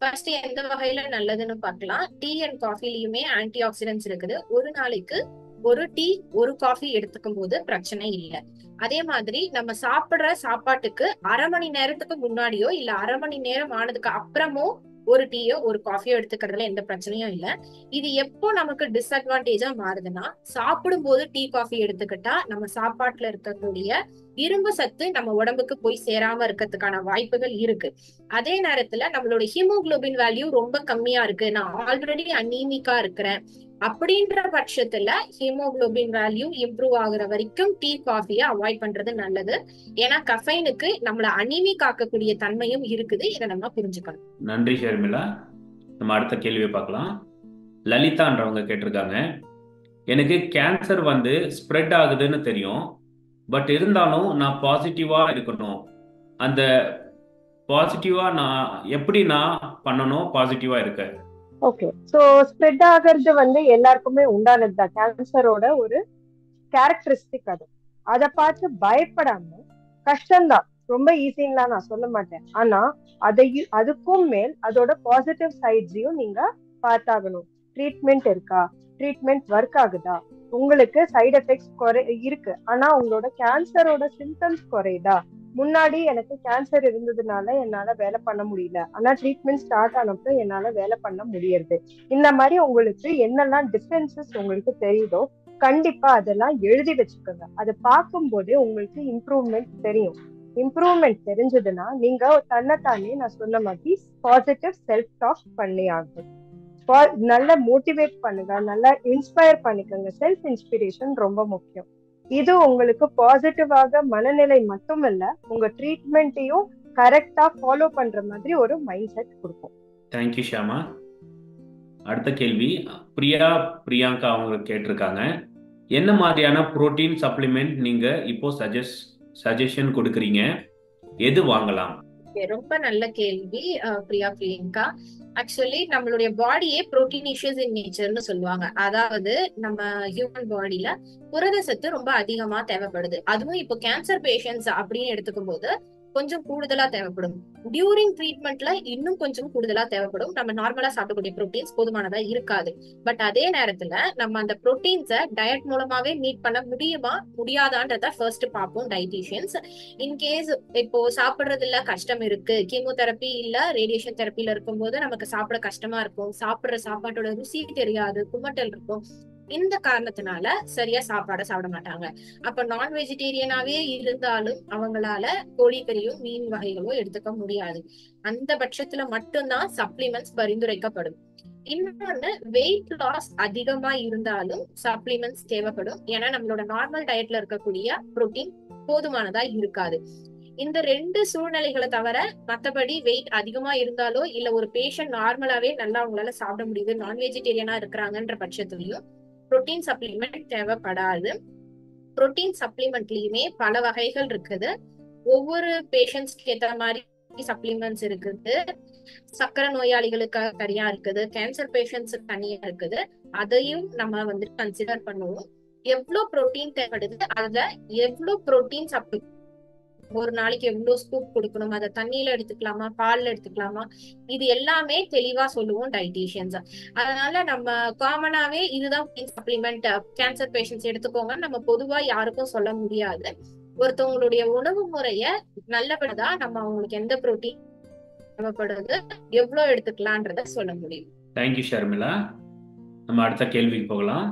ஃபர்ஸ்ட் எந்த வகையில நல்லதுன்னு பார்க்கலாம் டீ அண்ட் காஃபிலயுமே ஆன்டி ஆக்சிடென்ட்ஸ் இருக்குது ஒரு நாளைக்கு ஒரு டீ ஒரு காஃபி எடுத்துக்கும் போது பிரச்சனை இல்லை அதே மாதிரி நம்ம சாப்பிடுற சாப்பாட்டுக்கு அரை மணி நேரத்துக்கு முன்னாடியோ இல்ல அரை மணி நேரம் ஆனதுக்கு அப்புறமோ ஒரு டீயோ ஒரு காஃபியோ எடுத்துக்கிறதுல எந்த பிரச்சனையும் இல்ல இது எப்போ நமக்கு டிஸ்அட்வான்டேஜா மாறுதுன்னா சாப்பிடும் போது டீ காஃபி எடுத்துக்கிட்டா நம்ம சாப்பாட்டுல இருக்கக்கூடிய இரும்பு சத்து நம்ம உடம்புக்கு போய் சேராம இருக்கிறதுக்கான வாய்ப்புகள் இருக்கு அதே நேரத்துல நம்மளோட ஹீமோகுளோபின் வேல்யூ ரொம்ப கம்மியா இருக்கு நான் ஆல்ரெடி அனீமிக்கா இருக்கிறேன் அப்படின்ற பட்சத்துல ஹீமோகுளோபின் வேல்யூ இம்ப்ரூவ் ஆகுற வரைக்கும் டீ காஃபியை அவாய்ட் பண்றது நல்லது ஏன்னா கஃபைனுக்கு நம்மள அனிமிக் ஆக்கக்கூடிய தன்மையும் இருக்குது இதை நம்ம புரிஞ்சுக்கணும்
நன்றி ஷர்மிளா நம்ம அடுத்த கேள்வியை பார்க்கலாம் லலிதான்றவங்க கேட்டிருக்காங்க எனக்கு கேன்சர் வந்து ஸ்ப்ரெட் ஆகுதுன்னு தெரியும் பட் இருந்தாலும் நான் பாசிட்டிவா இருக்கணும் அந்த பாசிட்டிவா நான் எப்படி நான் பண்ணணும் பாசிட்டிவா இருக்க
ஓகே சோ ஸ்ப்ரெட் ஆகிறது வந்து எல்லாருக்குமே உண்டானது தான் கேன்சரோட ஒரு கேரக்டரிஸ்டிக் அது அதை பார்த்து பயப்படாம கஷ்டம்தான் ரொம்ப ஈஸின்லாம் நான் சொல்ல மாட்டேன் ஆனா அதையும் அதுக்கும் மேல் அதோட பாசிட்டிவ் சைட்ஸையும் நீங்க பார்த்தாகணும் ட்ரீட்மெண்ட் இருக்கா ட்ரீட்மெண்ட் ஒர்க் ஆகுதா உங்களுக்கு சைடு எஃபெக்ட்ஸ் குறை இருக்கு ஆனா உங்களோட கேன்சரோட சிம்டம்ஸ் குறையுதா முன்னாடி எனக்கு கேன்சர் இருந்ததுனால என்னால வேலை பண்ண முடியல ஆனா ட்ரீட்மெண்ட் ஸ்டார்ட் ஆனப்போ என்னால வேலை பண்ண முடியறது இந்த மாதிரி உங்களுக்கு என்னெல்லாம் டிஃபரன்சஸ் உங்களுக்கு தெரியுதோ கண்டிப்பா அதெல்லாம் எழுதி வச்சுக்கோங்க அதை பார்க்கும் போதே உங்களுக்கு இம்ப்ரூவ்மெண்ட் தெரியும் இம்ப்ரூவ்மெண்ட் தெரிஞ்சதுன்னா நீங்க தன்னைத்தானே நான் சொன்ன மாதிரி பாசிட்டிவ் செல்ஃப் டாக் பண்ணி ஆகும் நல்ல மோட்டிவேட் பண்ணுங்க நல்லா இன்ஸ்பயர் பண்ணிக்கோங்க செல்ஃப் இன்ஸ்பிரேஷன் ரொம்ப முக்கியம் இது உங்களுக்கு பாசிட்டிவாக மனநிலை மட்டும் இல்ல உங்க ட்ரீட்மெண்ட்டையும் கரெக்டா ஃபாலோ பண்ற மாதிரி ஒரு மைண்ட் செட் கொடுக்கும்
தேங்க்யூ ஷியாமா அடுத்த கேள்வி பிரியா பிரியாங்கா அவங்க கேட்டிருக்காங்க என்ன மாதிரியான புரோட்டீன் சப்ளிமெண்ட் நீங்க இப்போ சஜஸ்ட் சஜஷன் கொடுக்குறீங்க எது வாங்கலாம்
ரொம்ப நல்ல கேள்வி பிரியா பிரியங்கா ஆக்சுவலி நம்மளுடைய பாடியே புரோட்டீனிஷியஸ் இன் நேச்சர்னு சொல்லுவாங்க அதாவது நம்ம ஹியூமன் பாடியில புரத சத்து ரொம்ப அதிகமா தேவைப்படுது அதுவும் இப்போ கேன்சர் பேஷண்ட்ஸ் அப்படின்னு எடுத்துக்கும் போது கொஞ்சம் கூடுதலா தேவைப்படும் டியூரிங் ட்ரீட்மெண்ட்ல இன்னும் கொஞ்சம் கூடுதலா தேவைப்படும் நம்ம நார்மலா சாப்பிடக்கூடிய ப்ரோட்டீன்ஸ் போதுமானதா இருக்காது பட் அதே நேரத்துல நம்ம அந்த ப்ரோட்டீன்ஸை டயட் மூலமாவே மீட் பண்ண முடியுமா முடியாதான்றத ஃபர்ஸ்ட் பார்ப்போம் டயட்டீஷியன்ஸ் இன்கேஸ் இப்போ சாப்பிடுறதுல கஷ்டம் இருக்கு கீமோதெரப்பி இல்ல ரேடியேஷன் தெரப்பில இருக்கும்போது நமக்கு சாப்பிட கஷ்டமா இருக்கும் சாப்பிடுற சாப்பாட்டோட ருசி தெரியாது குமட்டல் இருக்கும் இந்த காரணத்தினால சரியா சாப்பாடை சாப்பிட மாட்டாங்க அப்ப நான் வெஜிடேரியனாவே இருந்தாலும் அவங்களால கோழிக்கறியும் மீன் வகைகளோ எடுத்துக்க முடியாது அந்த பட்சத்துல மட்டும்தான் சப்ளிமெண்ட்ஸ் பரிந்துரைக்கப்படும் இன்னொன்னு வெயிட் லாஸ் அதிகமா இருந்தாலும் சப்ளிமெண்ட்ஸ் தேவைப்படும் ஏன்னா நம்மளோட நார்மல் டயட்ல இருக்கக்கூடிய புரோட்டீன் போதுமானதா இருக்காது இந்த ரெண்டு சூழ்நிலைகளை தவிர மத்தபடி வெயிட் அதிகமா இருந்தாலோ இல்ல ஒரு பேஷண்ட் நார்மலாவே நல்லா அவங்களால சாப்பிட முடியுது நான் வெஜிடேரியனா இருக்கிறாங்கன்ற பட்சத்துலயும் புரோட்டீன் சப்ளிமெண்ட் தேவைப்படாது புரோட்டீன் சப்ளிமெண்ட்லயுமே பல வகைகள் இருக்குது ஒவ்வொரு பேஷண்ட்ஸ்க்கு ஏத்த மாதிரி சப்ளிமெண்ட்ஸ் இருக்குது சக்கரை நோயாளிகளுக்காக தனியா இருக்குது கேன்சர் பேஷண்ட்ஸுக்கு தனியா இருக்குது அதையும் நம்ம வந்து கன்சிடர் பண்ணுவோம் எவ்வளவு புரோட்டீன் தேவைப்படுது அதுல எவ்வளவு புரோட்டீன் சப்ளி ஒரு நாளைக்கு எவ்வளவு ஸ்கூப் கொடுக்கணும் அதை தண்ணியில எடுத்துக்கலாமா பால்ல எடுத்துக்கலாமா இது எல்லாமே தெளிவா சொல்லுவோம் டயட்டீஷியன்ஸ் அதனால நம்ம காமனாவே இதுதான் சப்ளிமெண்ட் கேன்சர் பேஷண்ட்ஸ் எடுத்துக்கோங்க நம்ம பொதுவா யாருக்கும் சொல்ல முடியாது ஒருத்தவங்களுடைய உணவு முறைய நல்லபடியா நம்ம அவங்களுக்கு எந்த புரோட்டீன் தேவைப்படுது எவ்வளவு எடுத்துக்கலான்றத சொல்ல முடியும்
தேங்க்யூ ஷர்மிளா நம்ம அடுத்த கேள்விக்கு போகலாம்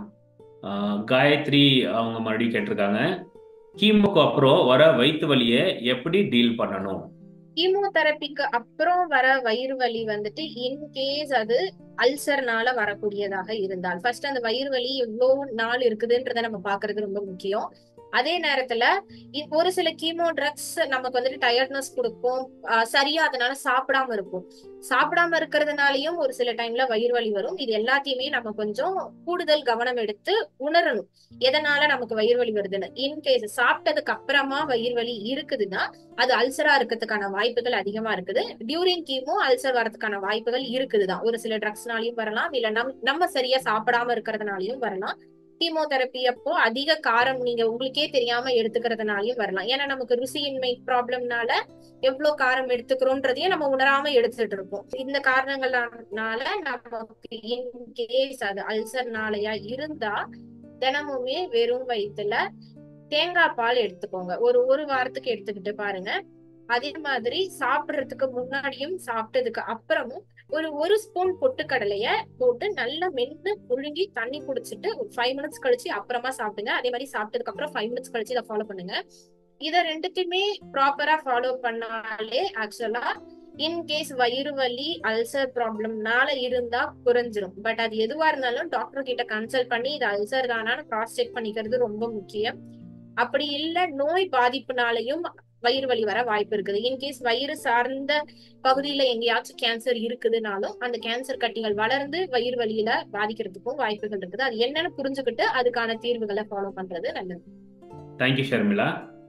காயத்ரி அவங்க மறுபடியும் கேட்டிருக்காங்க கீமோக்கு அப்புறம் வர வயிற்று வலியை எப்படி டீல் பண்ணணும்
கீமோதெரபிக்கு அப்புறம் வர வயிறு வலி வந்துட்டு இன்கேஸ் அது அல்சர்னால வரக்கூடியதாக இருந்தால் ஃபர்ஸ்ட் அந்த வயிறு வலி எவ்வளவு நாள் இருக்குதுன்றத நம்ம பாக்குறது ரொம்ப முக்கியம் அதே நேரத்துல ஒரு சில கீமோ ட்ரக்ஸ் நமக்கு வந்துட்டு டயர்ட்னஸ் கொடுக்கும் சரியா அதனால சாப்பிடாம இருக்கும் சாப்பிடாம இருக்கிறதுனாலயும் ஒரு சில டைம்ல வயிறு வலி வரும் இது எல்லாத்தையுமே நம்ம கொஞ்சம் கூடுதல் கவனம் எடுத்து உணரணும் எதனால நமக்கு வயிறு வலி வருதுன்னு இன்கேஸ் சாப்பிட்டதுக்கு அப்புறமா வயிறு வலி இருக்குதுன்னா அது அல்சரா இருக்கிறதுக்கான வாய்ப்புகள் அதிகமா இருக்குது டியூரிங் கீமோ அல்சர் வரதுக்கான வாய்ப்புகள் இருக்குதுதான் ஒரு சில ட்ரக்ஸ்னாலையும் வரலாம் இல்ல நம் நம்ம சரியா சாப்பிடாம இருக்கிறதுனாலயும் வரலாம் கீமோதெரப்பி அப்போ அதிக காரம் நீங்க உங்களுக்கே தெரியாம எடுத்துக்கிறதுனாலயும் வரலாம் ஏன்னா நமக்கு ருசியின்மை ப்ராப்ளம்னால எவ்வளவு காரம் எடுத்துக்கிறோன்றதையும் நம்ம உணராம எடுத்துட்டு இருப்போம் இந்த காரணங்களால நமக்கு இன்கேஸ் அது அல்சர்னாலயா இருந்தா தினமுமே வெறும் வயிற்றுல தேங்காய் பால் எடுத்துக்கோங்க ஒரு ஒரு வாரத்துக்கு எடுத்துக்கிட்டு பாருங்க அதே மாதிரி சாப்பிடுறதுக்கு முன்னாடியும் சாப்பிட்டதுக்கு அப்புறமும் ஒரு ஒரு ஸ்பூன் பொட்டுக்கடலைய போட்டு நல்லா மென்னு புழுங்கி தண்ணி குடிச்சிட்டு ஒரு ஃபைவ் மினிட்ஸ் கழிச்சு அப்புறமா சாப்பிடுங்க அதே மாதிரி சாப்பிட்டதுக்கு அப்புறம் ஃபைவ் மினிட்ஸ் கழிச்சு இதை ஃபாலோ பண்ணுங்க இத ரெண்டுத்தையுமே ப்ராப்பரா ஃபாலோ பண்ணாலே ஆக்சுவலா இன்கேஸ் வயிறு வலி அல்சர் ப்ராப்ளம்னால இருந்தா குறைஞ்சிரும் பட் அது எதுவா இருந்தாலும் டாக்டர் கிட்ட கன்சல்ட் பண்ணி இது அல்சர் தானான்னு கிராஸ் செக் பண்ணிக்கிறது ரொம்ப முக்கியம் அப்படி இல்ல நோய் பாதிப்புனாலையும் வயிறு வலி வர வாய்ப்பு இருக்குது இன்கேஸ் வயிறு சார்ந்த பகுதியில எங்கேயாச்சும் கேன்சர் இருக்குதுனாலும் அந்த கேன்சர் கட்டிகள் வளர்ந்து வயிறு வலியில பாதிக்கிறதுக்கும் வாய்ப்புகள் இருக்குது அது என்னன்னு புரிஞ்சுக்கிட்டு அதுக்கான தீர்வுகளை ஃபாலோ பண்றது நல்லது
தேங்க்யூ ஷர்மிளா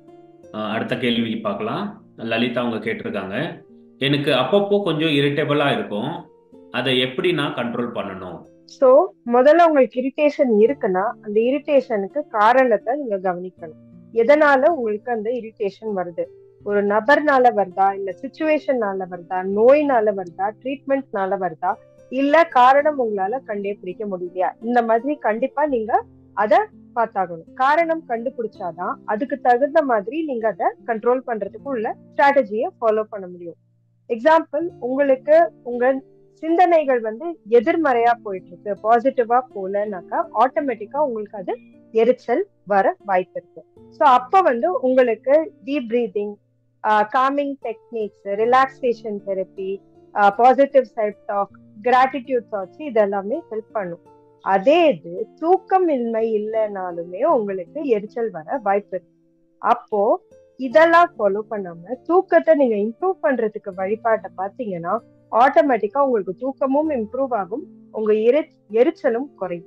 அஹ் அடுத்த கேள்வி பார்க்கலாம் லலிதா அவங்க கேட்டிருக்காங்க எனக்கு அப்பப்போ கொஞ்சம் இரிட்டபிளா இருக்கும் அதை எப்படி நான் கண்ட்ரோல் பண்ணணும்
ஸோ முதல்ல உங்களுக்கு இரிட்டேஷன் இருக்குன்னா அந்த இரிட்டேஷனுக்கு காரணத்தை நீங்க கவனிக்கணும் எதனால உங்களுக்கு அந்த இரிட்டேஷன் வருது ஒரு நபர்னால வருதா இல்ல சுச்சுவேஷன்னால வருதா நோயினால வருதா ட்ரீட்மெண்ட்னால வருதா இல்ல காரணம் உங்களால கண்டே பிடிக்க முடியலையா இந்த மாதிரி கண்டிப்பா நீங்க அத பார்த்தாகணும் காரணம் கண்டுபிடிச்சாதான் அதுக்கு தகுந்த மாதிரி நீங்க அதை கண்ட்ரோல் பண்றதுக்கு உள்ள ஸ்ட்ராட்டஜியை ஃபாலோ பண்ண முடியும் எக்ஸாம்பிள் உங்களுக்கு உங்க சிந்தனைகள் வந்து எதிர்மறையா போயிட்டு இருக்கு பாசிட்டிவா போலனாக்கா ஆட்டோமேட்டிக்கா உங்களுக்கு அது எரிச்சல் வர வாய்ப்பு இருக்கு ஸோ அப்ப வந்து உங்களுக்கு deep breathing calming techniques relaxation therapy positive self talk gratitude thoughts இதெல்லாமே ஹெல்ப் பண்ணும் அதே இது தூக்கம் இன்மை இல்லைனாலுமே உங்களுக்கு எரிச்சல் வர வாய்ப்பு இருக்கு அப்போ இதெல்லாம் ஃபாலோ பண்ணாம தூக்கத்தை நீங்க இம்ப்ரூவ் பண்றதுக்கு வழிபாட்டை பாத்தீங்கன்னா ஆட்டோமேட்டிக்கா உங்களுக்கு தூக்கமும் இம்ப்ரூவ் ஆகும் உங்க எரி எரிச்சலும் குறையும்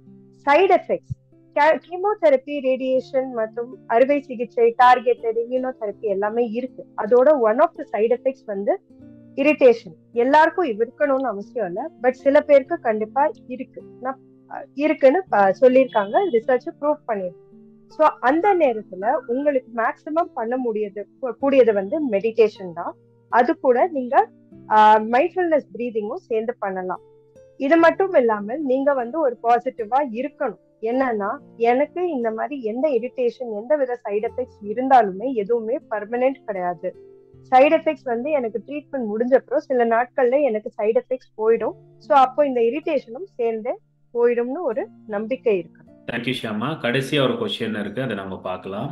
சைடு எஃபெக்ட்ஸ் கீமோதெரப்பி ரேடியேஷன் மற்றும் அறுவை சிகிச்சை டார்கெட்டட் இம்யூனோதெரப்பி எல்லாமே இருக்கு அதோட one of the side effects வந்து இரிட்டேஷன் எல்லாருக்கும் இருக்கணும்னு அவசியம் இல்லை பட் சில பேருக்கு கண்டிப்பா இருக்கு நான் இருக்குன்னு சொல்லியிருக்காங்க ரிசர்ச் ப்ரூவ் பண்ணிருக்கு ஸோ அந்த நேரத்துல உங்களுக்கு மேக்சிமம் பண்ண முடியது கூடியது வந்து மெடிடேஷன் தான் அது கூட நீங்க மைண்ட்ஃபுல்னஸ் பிரீதிங்கும் சேர்ந்து பண்ணலாம் இது மட்டும் இல்லாமல் நீங்க வந்து ஒரு பாசிட்டிவா இருக்கணும் என்னன்னா எனக்கு இந்த மாதிரி எந்த இரிட்டேஷன் எந்த வித சைடு எஃபெக்ட்ஸ் இருந்தாலுமே எதுவுமே பர்மனெண்ட் கிடையாது சைடு எஃபெக்ட்ஸ் வந்து எனக்கு ட்ரீட்மெண்ட் முடிஞ்சப்பறம் சில நாட்கள்ல எனக்கு சைடு எஃபெக்ட்ஸ் போயிடும் ஸோ அப்போ இந்த இரிட்டேஷனும் சேர்ந்து போயிடும்னு ஒரு நம்பிக்கை இருக்கு
தேங்க்யூ ஷியாமா கடைசியாக ஒரு கொஸ்டின் இருக்கு அதை நம்ம பார்க்கலாம்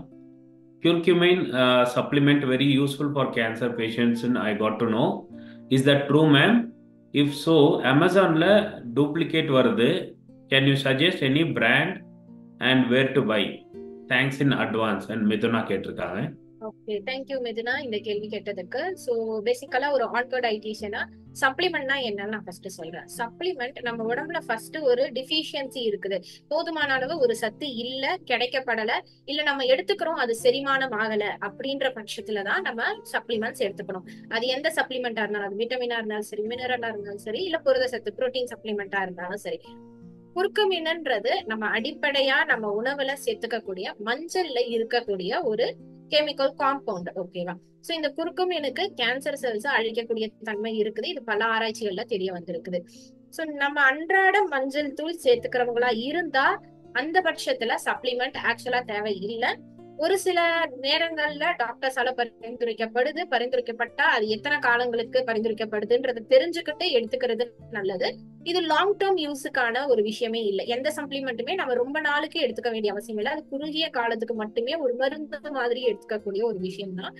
curcumin uh, supplement very useful for cancer patients and i got to know is that true ma'am if so amazonல duplicate வருது can you suggest any brand and where to buy thanks in advance and Mithuna கேட்டிருக்காங்க
okay thank you Mithuna இந்த கேள்வி கேட்டதுக்கு so பேசிக்கலா ஒரு ஆன்கோட் ஐடிஷனா சப்ளிமெண்ட்னா என்னன்னு நான் first சொல்றேன் சப்ளிமெண்ட் நம்ம உடம்புல ஃபர்ஸ்ட் ஒரு டிஃபிஷியன்சி இருக்குது போதுமான அளவு ஒரு சத்து இல்ல கிடைக்கப்படல இல்ல நம்ம எடுத்துக்கிறோம் அது செரிமானம் ஆகல அப்படின்ற பட்சத்துல தான் நம்ம சப்ளிமெண்ட்ஸ் எடுத்துக்கணும் அது எந்த சப்ளிமெண்டா இருந்தாலும் அது விட்டமினா இருந்தாலும் சரி மினரலா இருந்தாலும் சரி இல்ல புரத சத்து புரோட்டீன் சப்ளிமெண்டா இருந்தாலும் சரி குறுக்குமீனன்றது நம்ம அடிப்படையா நம்ம உணவுல சேர்த்துக்கக்கூடிய மஞ்சள்ல இருக்கக்கூடிய ஒரு கெமிக்கல் காம்பவுண்ட் ஓகேவா சோ இந்த குறுக்குமீனுக்கு கேன்சர் செல்ஸ் அழிக்கக்கூடிய தன்மை இருக்குது இது பல ஆராய்ச்சிகள்ல தெரிய வந்திருக்குது சோ நம்ம அன்றாட மஞ்சள் தூள் சேர்த்துக்கிறவங்களா இருந்தா அந்த பட்சத்துல சப்ளிமெண்ட் ஆக்சுவலா தேவை இல்லை ஒரு சில நேரங்கள்ல டாக்டர்ஸால பரிந்துரைக்கப்படுது பரிந்துரைக்கப்பட்டா அது எத்தனை காலங்களுக்கு பரிந்துரைக்கப்படுதுன்றது தெரிஞ்சுக்கிட்டு எடுத்துக்கிறது நல்லது இது லாங் டேர்ம் யூஸுக்கான ஒரு விஷயமே இல்லை எந்த சப்ளிமெண்ட்டுமே நம்ம ரொம்ப நாளுக்கு எடுத்துக்க வேண்டிய அவசியம் இல்லை அது குறுகிய காலத்துக்கு மட்டுமே ஒரு மருந்து மாதிரி எடுத்துக்கக்கூடிய ஒரு விஷயம் தான்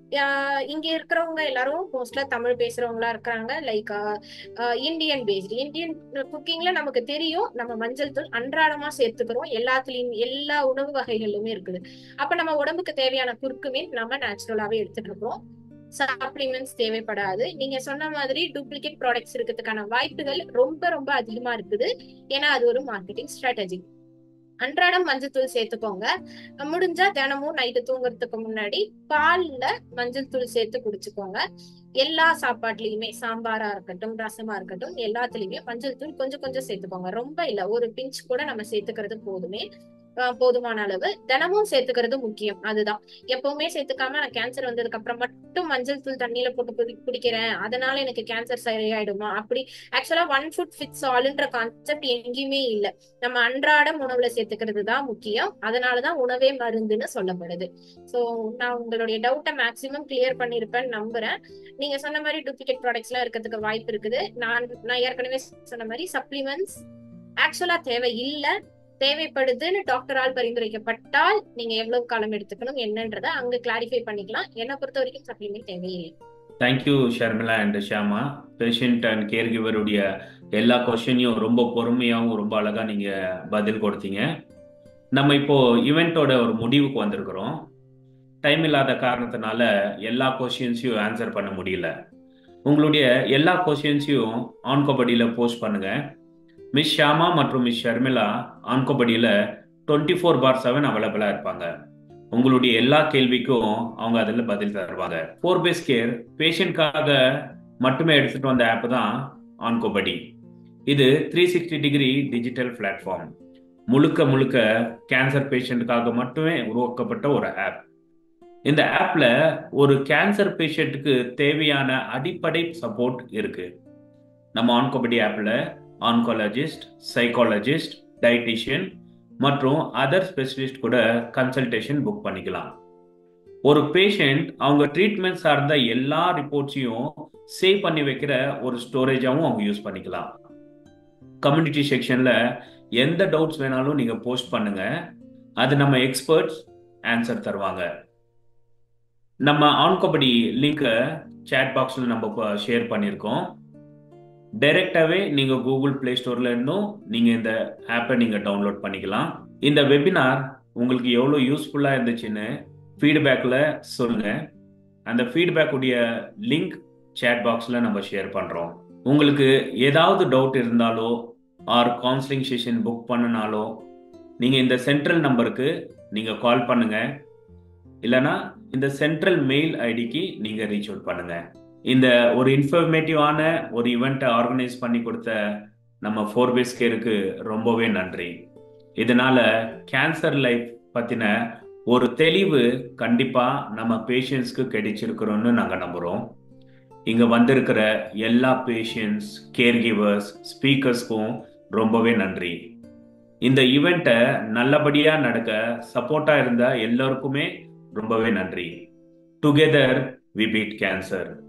இங்க இருக்கிறவங்க எல்லாரும் மோஸ்ட்லா தமிழ் பேசுறவங்களா இருக்கிறாங்க லைக் இந்தியன் பேஸ்டு இந்தியன் குக்கிங்ல நமக்கு தெரியும் நம்ம மஞ்சள் தூள் அன்றாடமா சேர்த்துக்கிறோம் எல்லாத்துலயும் எல்லா உணவு வகைகளிலுமே இருக்குது அப்ப நம்ம உடம்புக்கு தேவையான குறுக்குமீன் நம்ம நேச்சுரலாவே எடுத்துட்டு இருக்கோம் சப்ளிமெண்ட்ஸ் தேவைப்படாது நீங்க சொன்ன மாதிரி டூப்ளிகேட் ப்ராடக்ட்ஸ் இருக்கிறதுக்கான வாய்ப்புகள் ரொம்ப ரொம்ப அதிகமா இருக்குது ஏன்னா அது ஒரு மார்க்கெட்டிங் ஸ்ட்ராட்டஜி அன்றாடம் மஞ்சள் தூள் சேர்த்துக்கோங்க முடிஞ்சா தினமும் நைட்டு தூங்குறதுக்கு முன்னாடி பால்ல மஞ்சள் தூள் சேர்த்து குடிச்சுக்கோங்க எல்லா சாப்பாட்லயுமே சாம்பாரா இருக்கட்டும் ரசமா இருக்கட்டும் எல்லாத்துலயுமே மஞ்சள் தூள் கொஞ்சம் கொஞ்சம் சேர்த்துக்கோங்க ரொம்ப இல்ல ஒரு பிஞ்ச் கூட நம்ம சேர்த்துக்கிறது போதுமே ஆஹ் போதுமான அளவு தினமும் சேர்த்துக்கிறது முக்கியம் அதுதான் எப்பவுமே சேர்த்துக்காம நான் கேன்சர் வந்ததுக்கு அப்புறம் மட்டும் மஞ்சள் தூள் தண்ணியில போட்டு குடி குடிக்கிறேன் அதனால எனக்கு கேன்சர் சரியாயிடுமா அப்படி ஆக்சுவலா ஒன் ஃபுட் ஃபிட்ஸ் ஆல்ன்ற கான்செப்ட் எங்கேயுமே இல்ல நம்ம அன்றாடம் உணவுல சேர்த்துக்கிறது தான் முக்கியம் அதனாலதான் உணவே மருந்துன்னு சொல்லப்படுது சோ நான் உங்களுடைய டவுட்டை மேக்சிமம் கிளியர் பண்ணிருப்பேன்னு நம்புறேன் நீங்க சொன்ன மாதிரி டூப்ளிகேட் ப்ராடக்ட்ஸ் எல்லாம் இருக்கிறதுக்கு வாய்ப்பு இருக்குது நான் நான் ஏற்கனவே சொன்ன மாதிரி சப்ளிமெண்ட்ஸ் ஆக்சுவலா தேவை இல்ல தேவைப்படுதுன்னு டாக்டரால் பரிந்துரைக்கப்பட்டால் நீங்க எவ்வளவு காலம் எடுத்துக்கணும் என்னன்றதை அங்க கிளாரிஃபை பண்ணிக்கலாம் என்னை பொறுத்த வரைக்கும் சப்ளிமெண்ட் தேவையில்லை
thank you Sharmila and Shyama patient and care கிவருடைய எல்லா கொஷனையும் ரொம்ப பொறுமையாகவும் ரொம்ப அழகாக நீங்கள் பதில் கொடுத்தீங்க நம்ம இப்போ ஈவெண்ட்டோட ஒரு முடிவுக்கு வந்திருக்கிறோம் டைம் இல்லாத காரணத்தினால எல்லா கொஷின்ஸையும் ஆன்சர் பண்ண முடியல உங்களுடைய எல்லா கொஷின்ஸையும் ஆன்கோபடியில் போஸ்ட் பண்ணுங்க மிஸ் ஷியாமா மற்றும் மிஸ் ஷர்மிளா ஆன்கோபடியில் டுவெண்ட்டி ஃபோர் பார் செவன் அவைலபிளாக இருப்பாங்க உங்களுடைய எல்லா கேள்விக்கும் அவங்க அதில் பதில் தருவாங்க ஃபோர் பேஸ் கேர் பேஷண்ட்காக மட்டுமே எடுத்துட்டு வந்த ஆப் தான் ஆன்கோபடி இது three sixty degree digital platform முழுக்க முழுக்க கேன்சர் பேஷண்ட்டுக்காக மட்டுமே உருவாக்கப்பட்ட ஒரு ஆப் இந்த ஆப்ல ஒரு கேன்சர் பேஷண்ட்டுக்கு தேவையான அடிப்படை சப்போர்ட் இருக்கு நம்ம ஆன்கோபடி ஆப்ல ஆன்காலஜிஸ்ட் சைக்காலஜிஸ்ட் டயட்டிஷியன் மற்றும் அதர் ஸ்பெஷலிஸ்ட் கூட கன்சல்டேஷன் புக் பண்ணிக்கலாம் ஒரு பேஷண்ட் அவங்க ட்ரீட்மெண்ட் சார்ந்த எல்லா ரிப்போர்ட்ஸையும் சேவ் பண்ணி வைக்கிற ஒரு ஸ்டோரேஜாகவும் அவங்க யூஸ் பண்ணிக்கலாம் கம்யூனிட்டி செக்ஷன்ல எந்த டவுட்ஸ் வேணாலும் நீங்க போஸ்ட் பண்ணுங்க அது நம்ம எக்ஸ்பர்ட்ஸ் ஆன்சர் தருவாங்க நம்ம ஆன்கபடி லிங்கை சேட் பாக்ஸில் நம்ம ஷேர் பண்ணியிருக்கோம் டைரெக்டாகவே நீங்கள் கூகுள் ப்ளே ஸ்டோரில் இருந்தும் நீங்கள் இந்த ஆப்பை நீங்கள் டவுன்லோட் பண்ணிக்கலாம் இந்த வெபினார் உங்களுக்கு எவ்வளோ யூஸ்ஃபுல்லாக இருந்துச்சுன்னு ஃபீட்பேக்கில் சொல்லுங்கள் அந்த ஃபீட்பேக் உடைய லிங்க் சேட் பாக்ஸில் நம்ம ஷேர் பண்ணுறோம் உங்களுக்கு ஏதாவது டவுட் இருந்தாலோ ஆர் கவுன்சிலிங் செஷன் புக் பண்ணினாலோ நீங்கள் இந்த சென்ட்ரல் நம்பருக்கு நீங்கள் கால் பண்ணுங்கள் இல்லைனா இந்த சென்ட்ரல் மெயில் ஐடிக்கு நீங்கள் ரீச் அவுட் பண்ணுங்கள் இந்த ஒரு இன்ஃபர்மேட்டிவான ஒரு ஈவெண்ட்டை ஆர்கனைஸ் பண்ணி கொடுத்த நம்ம ஃபோர் பேஸ் கேருக்கு ரொம்பவே நன்றி இதனால கேன்சர் லைஃப் பற்றின ஒரு தெளிவு கண்டிப்பாக நம்ம பேஷண்ட்ஸ்க்கு கிடைச்சிருக்கிறோன்னு நாங்கள் நம்புகிறோம் இங்கே வந்திருக்கிற எல்லா பேஷண்ட்ஸ் கேர் கிவர்ஸ் ஸ்பீக்கர்ஸ்க்கும் ரொம்பவே நன்றி இந்த ஈவெண்ட்டை நல்லபடியாக நடக்க சப்போர்ட்டாக இருந்த எல்லோருக்குமே ரொம்பவே நன்றி டுகெதர் வி பீட் கேன்சர்